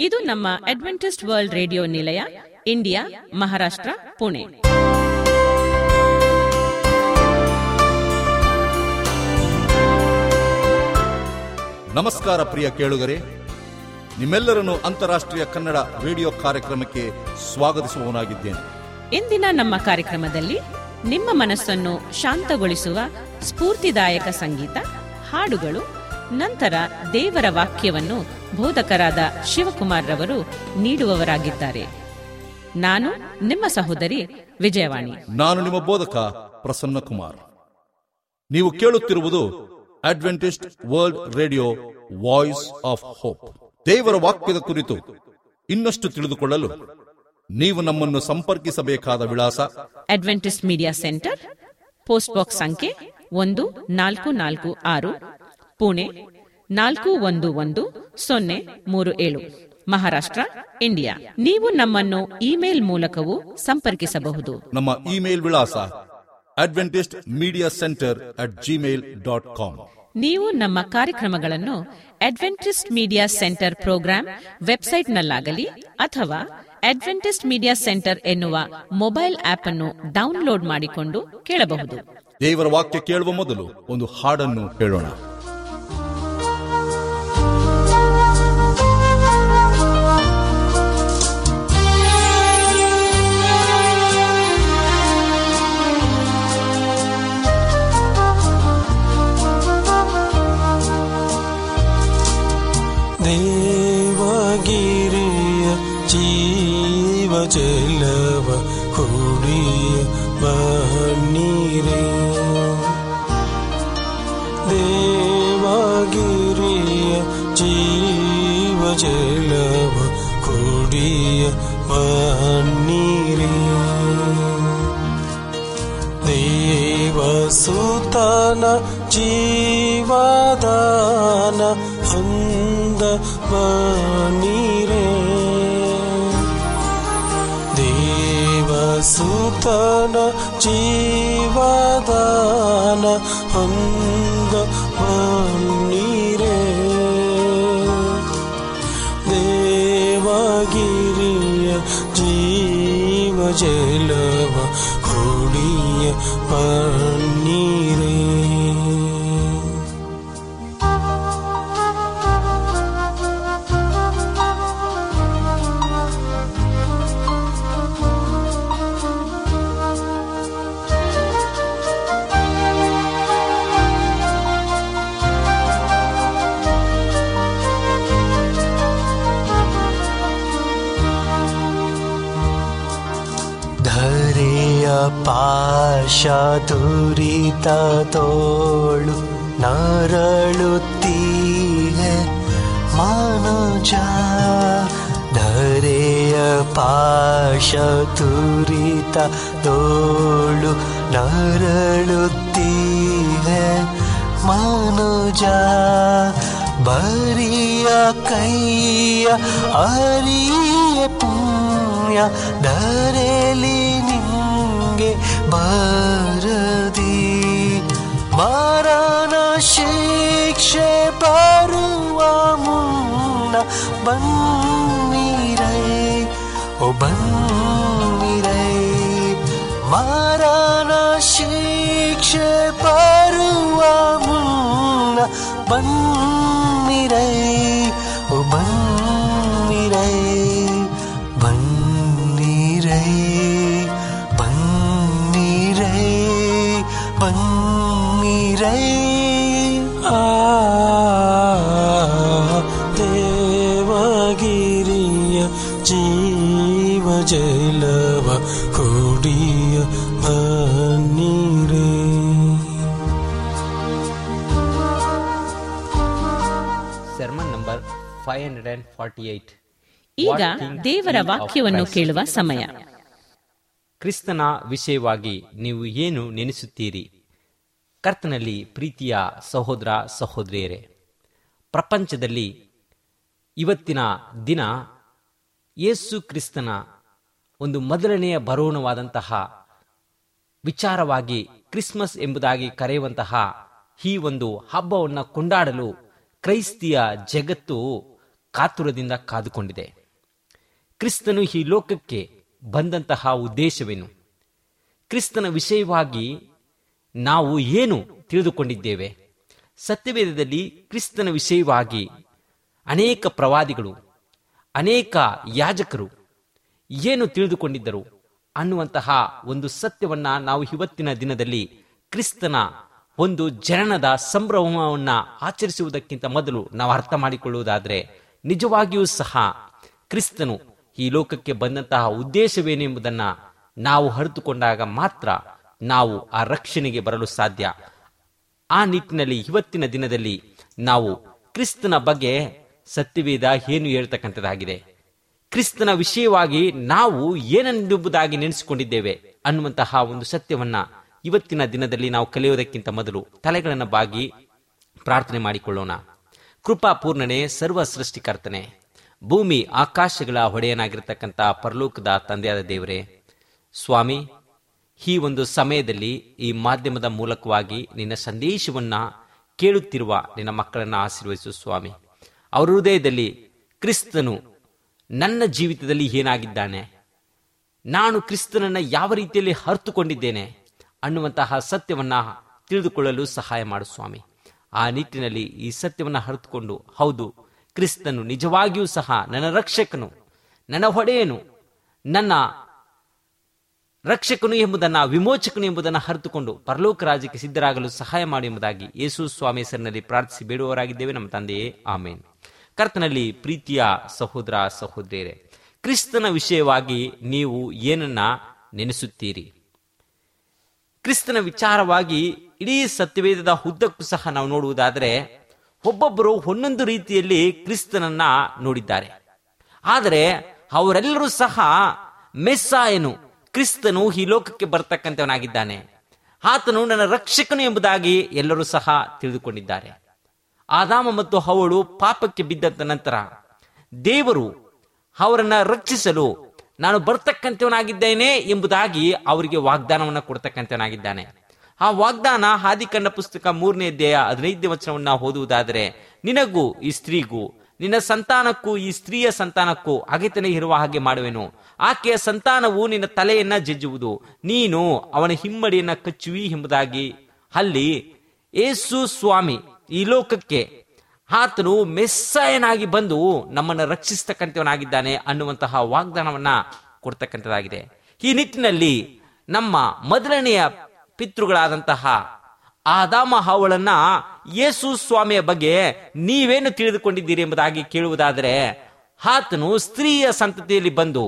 ಇದು ನಮ್ಮ Adventist world radio ನಿಲಯ ಇಂಡಿಯಾ ಮಹಾರಾಷ್ಟ್ರ ಪುಣೆ ನಮಸ್ಕಾರ ಪ್ರಿಯ ಕೇಳುಗರೆ ನಿಮ್ಮೆಲ್ಲರನ್ನು ಅಂತಾರಾಷ್ಟ್ರೀಯ ಕನ್ನಡ ರೇಡಿಯೋ ಕಾರ್ಯಕ್ರಮಕ್ಕೆ ಸ್ವಾಗತಿಸುವವನಾಗಿದ್ದೇನೆ ಇಂದಿನ ನಮ್ಮ ಕಾರ್ಯಕ್ರಮದಲ್ಲಿ ನಿಮ್ಮ ಮನಸ್ಸನ್ನು ಶಾಂತಗೊಳಿಸುವ ಸ್ಫೂರ್ತಿದಾಯಕ ಸಂಗೀತ ಹಾಡುಗಳು ನಂತರ ದೇವರ ವಾಕ್ಯವನ್ನು ಬೋಧಕರಾದ ಶಿವಕುಮಾರ್ ರವರು ನೀಡುವವರಾಗಿದ್ದಾರೆ ನಾನು ನಿಮ್ಮ ಸಹೋದರಿ ವಿಜಯವಾಣಿ ನಾನು ನಿಮ್ಮ ಬೋಧಕ ಪ್ರಸನ್ನ ಕುಮಾರ್ ನೀವು ಕೇಳುತ್ತಿರುವುದು Adventist world radio voice of hope ದೇವರ ವಾಕ್ಯದ ಕುರಿತು ಇನ್ನಷ್ಟು ತಿಳಿದುಕೊಳ್ಳಲು ನೀವು ನಮ್ಮನ್ನು ಸಂಪರ್ಕಿಸಬೇಕಾದ ವಿಳಾಸ Adventist media centre post box ಸಂಖ್ಯೆ ಒಂದು ನಾಲ್ಕು ನಾಲ್ಕು ಆರು ಪುಣೆ ನಾಲ್ಕು ಒಂದು ಒಂದು ಸೊನ್ನೆ ಮೂರು ಏಳು ಮಹಾರಾಷ್ಟ್ರ ಇಂಡಿಯಾ ನೀವು ನಮ್ಮನ್ನು ಇಮೇಲ್ ಮೂಲಕವೂ ಸಂಪರ್ಕಿಸಬಹುದು ನಮ್ಮ ಇಮೇಲ್ ವಿಳಾಸ Adventist media centre at Gmail dot com ನೀವು ನಮ್ಮ ಕಾರ್ಯಕ್ರಮಗಳನ್ನು ಅಡ್ವೆಂಟಿಸ್ಟ್ ಮೀಡಿಯಾ ಸೆಂಟರ್ ಪ್ರೋಗ್ರಾಂ ವೆಬ್ಸೈಟ್ನಲ್ಲಾಗಲಿ ಅಥವಾ ಅಡ್ವೆಂಟಿಸ್ಟ್ ಮೀಡಿಯಾ ಸೆಂಟರ್ ಎನ್ನುವ ಮೊಬೈಲ್ ಆಪ್ ಅನ್ನು ಡೌನ್ಲೋಡ್ ಮಾಡಿಕೊಂಡು ಕೇಳಬಹುದು ದೇವರ ವಾಕ್ಯ ಕೇಳುವ ಮೊದಲು ಒಂದು ಹಾಡನ್ನು ಕೇಳೋಣ ದೇವಗಿರಿಯ ಜೀವ ಜಲವ ಕುಡಿಯ ಬನ್ನೀರೇ ದೇವಗಿರಿಯ ಜೀವ ಜಲವ ಕುಡಿಯ ಬನ್ನೀರೇ ದೇವಸುತನ ಜೀವದಾನ ಹೊಂದ ಬನೀರೆ ದೇವಸುತನ ಜೀವದಾನ ಹೊಂದ ಬನ್ನೀರೆ ದೇವಗಿರಿಯ ಜೀವ ಜಲವ ಕುಡಿಯ ಪನ್ನೀರೇ ಧರೆಯ ಪಾಶ ತುರಿತ ತೋಳು ನರಳುತ್ತೀಹೆ ಮನುಜ ಧರೆಯ ಪಾಶ ತುರಿತ ತೋಳು ನರಳುತ್ತೀಹೆ ಮನುಜ ಬರಿಯ ಕೈಯ ಅರಿಯ ಪುಣ್ಯ ಧರೆಲಿ ನಿಂಗೆ ಬಾರದಿ ಮರಣ ಶಿಕ್ಷೆ ಬರುವ ಮುನ್ನ ಬನ್ನಿರೈ ಓ ಬನ್ನಿರೈ ಮರಣ ಶಿಕ್ಷೆ ಬರುವ ಮುನ್ನ ಬನ್ನಿರೈ ಓ ಬನ್ನಿರೈ ಬನ್ನಿರೈ ಬನ್ನಿರೈ ಬನ್ನಿರೈ ಆ ದೇವಗಿರಿಯ ಜೀವ ಜಲವ ಕುಡಿಯ ಬನ್ನಿರೇ sermon number 548 ಈಗ ದೇವರ ವಾಕ್ಯವನ್ನು ಕೇಳುವ ಸಮಯ ಕ್ರಿಸ್ತನ ವಿಷಯವಾಗಿ ನೀವು ಏನು ನೆನೆಸುತ್ತೀರಿ ಕರ್ತನಲ್ಲಿ ಪ್ರೀತಿಯ ಸಹೋದರ ಸಹೋದರಿಯರೇ ಪ್ರಪಂಚದಲ್ಲಿ ಇವತ್ತಿನ ದಿನ ಯೇಸು ಕ್ರಿಸ್ತನ ಒಂದು ಮೊದಲನೆಯ ಬರೋಣವಾದಂತಹ ವಿಚಾರವಾಗಿ ಕ್ರಿಸ್ಮಸ್ ಎಂಬುದಾಗಿ ಕರೆಯುವಂತಹ ಈ ಒಂದು ಹಬ್ಬವನ್ನು ಕೊಂಡಾಡಲು ಕ್ರೈಸ್ತಿಯ ಜಗತ್ತು ಕಾತುರದಿಂದ ಕಾದುಕೊಂಡಿದೆ ಕ್ರಿಸ್ತನು ಈ ಲೋಕಕ್ಕೆ ಬಂದಂತಹ ಉದ್ದೇಶವೇನು ಕ್ರಿಸ್ತನ ವಿಷಯವಾಗಿ ನಾವು ಏನು ತಿಳಿದುಕೊಂಡಿದ್ದೇವೆ ಸತ್ಯವೇದದಲ್ಲಿ ಕ್ರಿಸ್ತನ ವಿಷಯವಾಗಿ ಅನೇಕ ಪ್ರವಾದಿಗಳು ಅನೇಕ ಯಾಜಕರು ಏನು ತಿಳಿದುಕೊಂಡಿದ್ದರು ಅನ್ನುವಂತಹ ಒಂದು ಸತ್ಯವನ್ನ ನಾವು ಇವತ್ತಿನ ದಿನದಲ್ಲಿ ಕ್ರಿಸ್ತನ ಒಂದು ಜನನದ ಸಂಭ್ರಮವನ್ನ ಆಚರಿಸುವುದಕ್ಕಿಂತ ಮೊದಲು ನಾವು ಅರ್ಥ ಮಾಡಿಕೊಳ್ಳುವುದಾದರೆ ನಿಜವಾಗಿಯೂ ಸಹ ಕ್ರಿಸ್ತನು ಈ ಲೋಕಕ್ಕೆ ಬಂದಂತಹ ಉದ್ದೇಶವೇನೆಂಬುದನ್ನ ನಾವು ಅರಿತುಕೊಂಡಾಗ ಮಾತ್ರ ನಾವು ಆ ರಕ್ಷಣೆಗೆ ಬರಲು ಸಾಧ್ಯ ಆ ನಿಟ್ಟಿನಲ್ಲಿ ಇವತ್ತಿನ ದಿನದಲ್ಲಿ ನಾವು ಕ್ರಿಸ್ತನ ಬಗ್ಗೆ ಸತ್ಯವೇದ ಏನು ಹೇಳ್ತಕ್ಕಂಥದ್ದಾಗಿದೆ ಕ್ರಿಸ್ತನ ವಿಷಯವಾಗಿ ನಾವು ಏನೆಂಬುದಾಗಿ ನೆನೆಸಿಕೊಂಡಿದ್ದೇವೆ ಅನ್ನುವಂತಹ ಒಂದು ಸತ್ಯವನ್ನ ಇವತ್ತಿನ ದಿನದಲ್ಲಿ ನಾವು ಕಲಿಯೋದಕ್ಕಿಂತ ಮೊದಲು ತಲೆಗಳನ್ನು ಬಾಗಿ ಪ್ರಾರ್ಥನೆ ಮಾಡಿಕೊಳ್ಳೋಣ ಕೃಪಾಪೂರ್ಣನೆ ಸರ್ವ ಸೃಷ್ಟಿಕರ್ತನೆ ಭೂಮಿ ಆಕಾಶಗಳ ಒಡೆಯನಾಗಿರ್ತಕ್ಕಂಥ ಪರಲೋಕದ ತಂದೆಯಾದ ದೇವರೇ ಸ್ವಾಮಿ ಈ ಒಂದು ಸಮಯದಲ್ಲಿ ಈ ಮಾಧ್ಯಮದ ಮೂಲಕವಾಗಿ ನಿನ್ನ ಸಂದೇಶವನ್ನ ಕೇಳುತ್ತಿರುವ ನಿನ್ನ ಮಕ್ಕಳನ್ನ ಆಶೀರ್ವದಿಸು ಸ್ವಾಮಿ ಅವರ ಹೃದಯದಲ್ಲಿ ಕ್ರಿಸ್ತನು ನನ್ನ ಜೀವಿತದಲ್ಲಿ ಏನಾಗಿದ್ದಾನೆ ನಾನು ಕ್ರಿಸ್ತನನ್ನ ಯಾವ ರೀತಿಯಲ್ಲಿ ಹರ್ತುಕೊಂಡಿದ್ದೇನೆ ಅನ್ನುವಂತಹ ಸತ್ಯವನ್ನ ತಿಳಿದುಕೊಳ್ಳಲು ಸಹಾಯ ಮಾಡು ಸ್ವಾಮಿ ಆ ನಿಟ್ಟಿನಲ್ಲಿ ಈ ಸತ್ಯವನ್ನ ಹರಿತುಕೊಂಡು ಹೌದು ಕ್ರಿಸ್ತನು ನಿಜವಾಗಿಯೂ ಸಹ ನನ್ನ ರಕ್ಷಕನು ನನ್ನ ಹೊಡೆಯನು ನನ್ನ ರಕ್ಷಕನು ಎಂಬುದನ್ನ ವಿಮೋಚಕನು ಎಂಬುದನ್ನು ಹರಿತುಕೊಂಡು ಪರಲೋಕ ರಾಜ್ಯಕ್ಕೆ ಸಿದ್ಧರಾಗಲು ಸಹಾಯ ಮಾಡಿ ಎಂಬುದಾಗಿ ಯೇಸು ಸ್ವಾಮಿ ಹೆಸರಿನಲ್ಲಿ ಪ್ರಾರ್ಥಿಸಿ ಬೇಡುವವರಾಗಿದ್ದೇವೆ ನಮ್ಮ ತಂದೆಯೇ ಆಮೇನ್ ಕರ್ತನಲ್ಲಿ ಪ್ರೀತಿಯ ಸಹೋದರ ಸಹೋದರಿಯರೇ ಕ್ರಿಸ್ತನ ವಿಷಯವಾಗಿ ನೀವು ಏನನ್ನ ನೆನೆಸುತ್ತೀರಿ ಕ್ರಿಸ್ತನ ವಿಚಾರವಾಗಿ ಇಡೀ ಸತ್ಯವೇದದ ಉದ್ದಕ್ಕೂ ಸಹ ನಾವು ನೋಡುವುದಾದರೆ ಒಬ್ಬೊಬ್ಬರು ಒಂದೊಂದು ರೀತಿಯಲ್ಲಿ ಕ್ರಿಸ್ತನನ್ನ ನೋಡಿದ್ದಾರೆ ಆದರೆ ಅವರೆಲ್ಲರೂ ಸಹ ಮೆಸ್ಸಾಯನು ಕ್ರಿಸ್ತನು ಈ ಲೋಕಕ್ಕೆ ಬರ್ತಕ್ಕಂಥವನಾಗಿದ್ದಾನೆ ಆತನು ನನ್ನ ರಕ್ಷಕನು ಎಂಬುದಾಗಿ ಎಲ್ಲರೂ ಸಹ ತಿಳಿದುಕೊಂಡಿದ್ದಾರೆ ಆದಾಮ ಮತ್ತು ಅವಳು ಪಾಪಕ್ಕೆ ಬಿದ್ದಂತ ನಂತರ ದೇವರು ಅವರನ್ನ ರಕ್ಷಿಸಲು ನಾನು ಬರ್ತಕ್ಕಂಥವನಾಗಿದ್ದೇನೆ ಎಂಬುದಾಗಿ ಅವರಿಗೆ ವಾಗ್ದಾನವನ್ನು ಕೊಡ್ತಕ್ಕಂಥವನಾಗಿದ್ದಾನೆ ಆ ವಾಗ್ದಾನ ಹಾದಿಕಂಡ ಪುಸ್ತಕ ಮೂರನೇ ಅಧ್ಯಾಯ ಹದಿನೈದನೇ ವಚನವನ್ನ ಓದುವುದಾದರೆ ನಿನಗೂ ಈ ಸ್ತ್ರೀಗೂ ನಿನ್ನ ಸಂತಾನಕ್ಕೂ ಈ ಸ್ತ್ರೀಯ ಸಂತಾನಕ್ಕೂ ಅಗೆತನೆ ಇರುವ ಹಾಗೆ ಮಾಡುವೆನು ಆಕೆಯ ಸಂತಾನವು ನಿನ್ನ ತಲೆಯನ್ನ ಜಜ್ಜುವುದು ನೀನು ಅವನ ಹಿಮ್ಮಡಿಯನ್ನ ಕಚ್ಚುವಿ ಎಂಬುದಾಗಿ ಅಲ್ಲಿ ಏಸು ಸ್ವಾಮಿ ಈ ಲೋಕಕ್ಕೆ ಆತನು ಮೆಸ್ಸಾಯನಾಗಿ ಬಂದು ನಮ್ಮನ್ನು ರಕ್ಷಿಸ್ತಕ್ಕಂಥವನಾಗಿದ್ದಾನೆ ಅನ್ನುವಂತಹ ವಾಗ್ದಾನವನ್ನ ಕೊಡ್ತಕ್ಕಂಥದ್ದಾಗಿದೆ ಈ ನಿಟ್ಟಿನಲ್ಲಿ ನಮ್ಮ ಮೊದಲನೆಯ ಪಿತೃಗಳಾದಂತಹ ಆದಾಮ ಹಾವಳನ್ನ ಯೇಸು ಸ್ವಾಮಿಯ ಬಗ್ಗೆ ನೀವೇನು ತಿಳಿದುಕೊಂಡಿದ್ದೀರಿ ಎಂಬುದಾಗಿ ಕೇಳುವುದಾದರೆ ಆತನು ಸ್ತ್ರೀಯ ಸಂತತಿಯಲ್ಲಿ ಬಂದು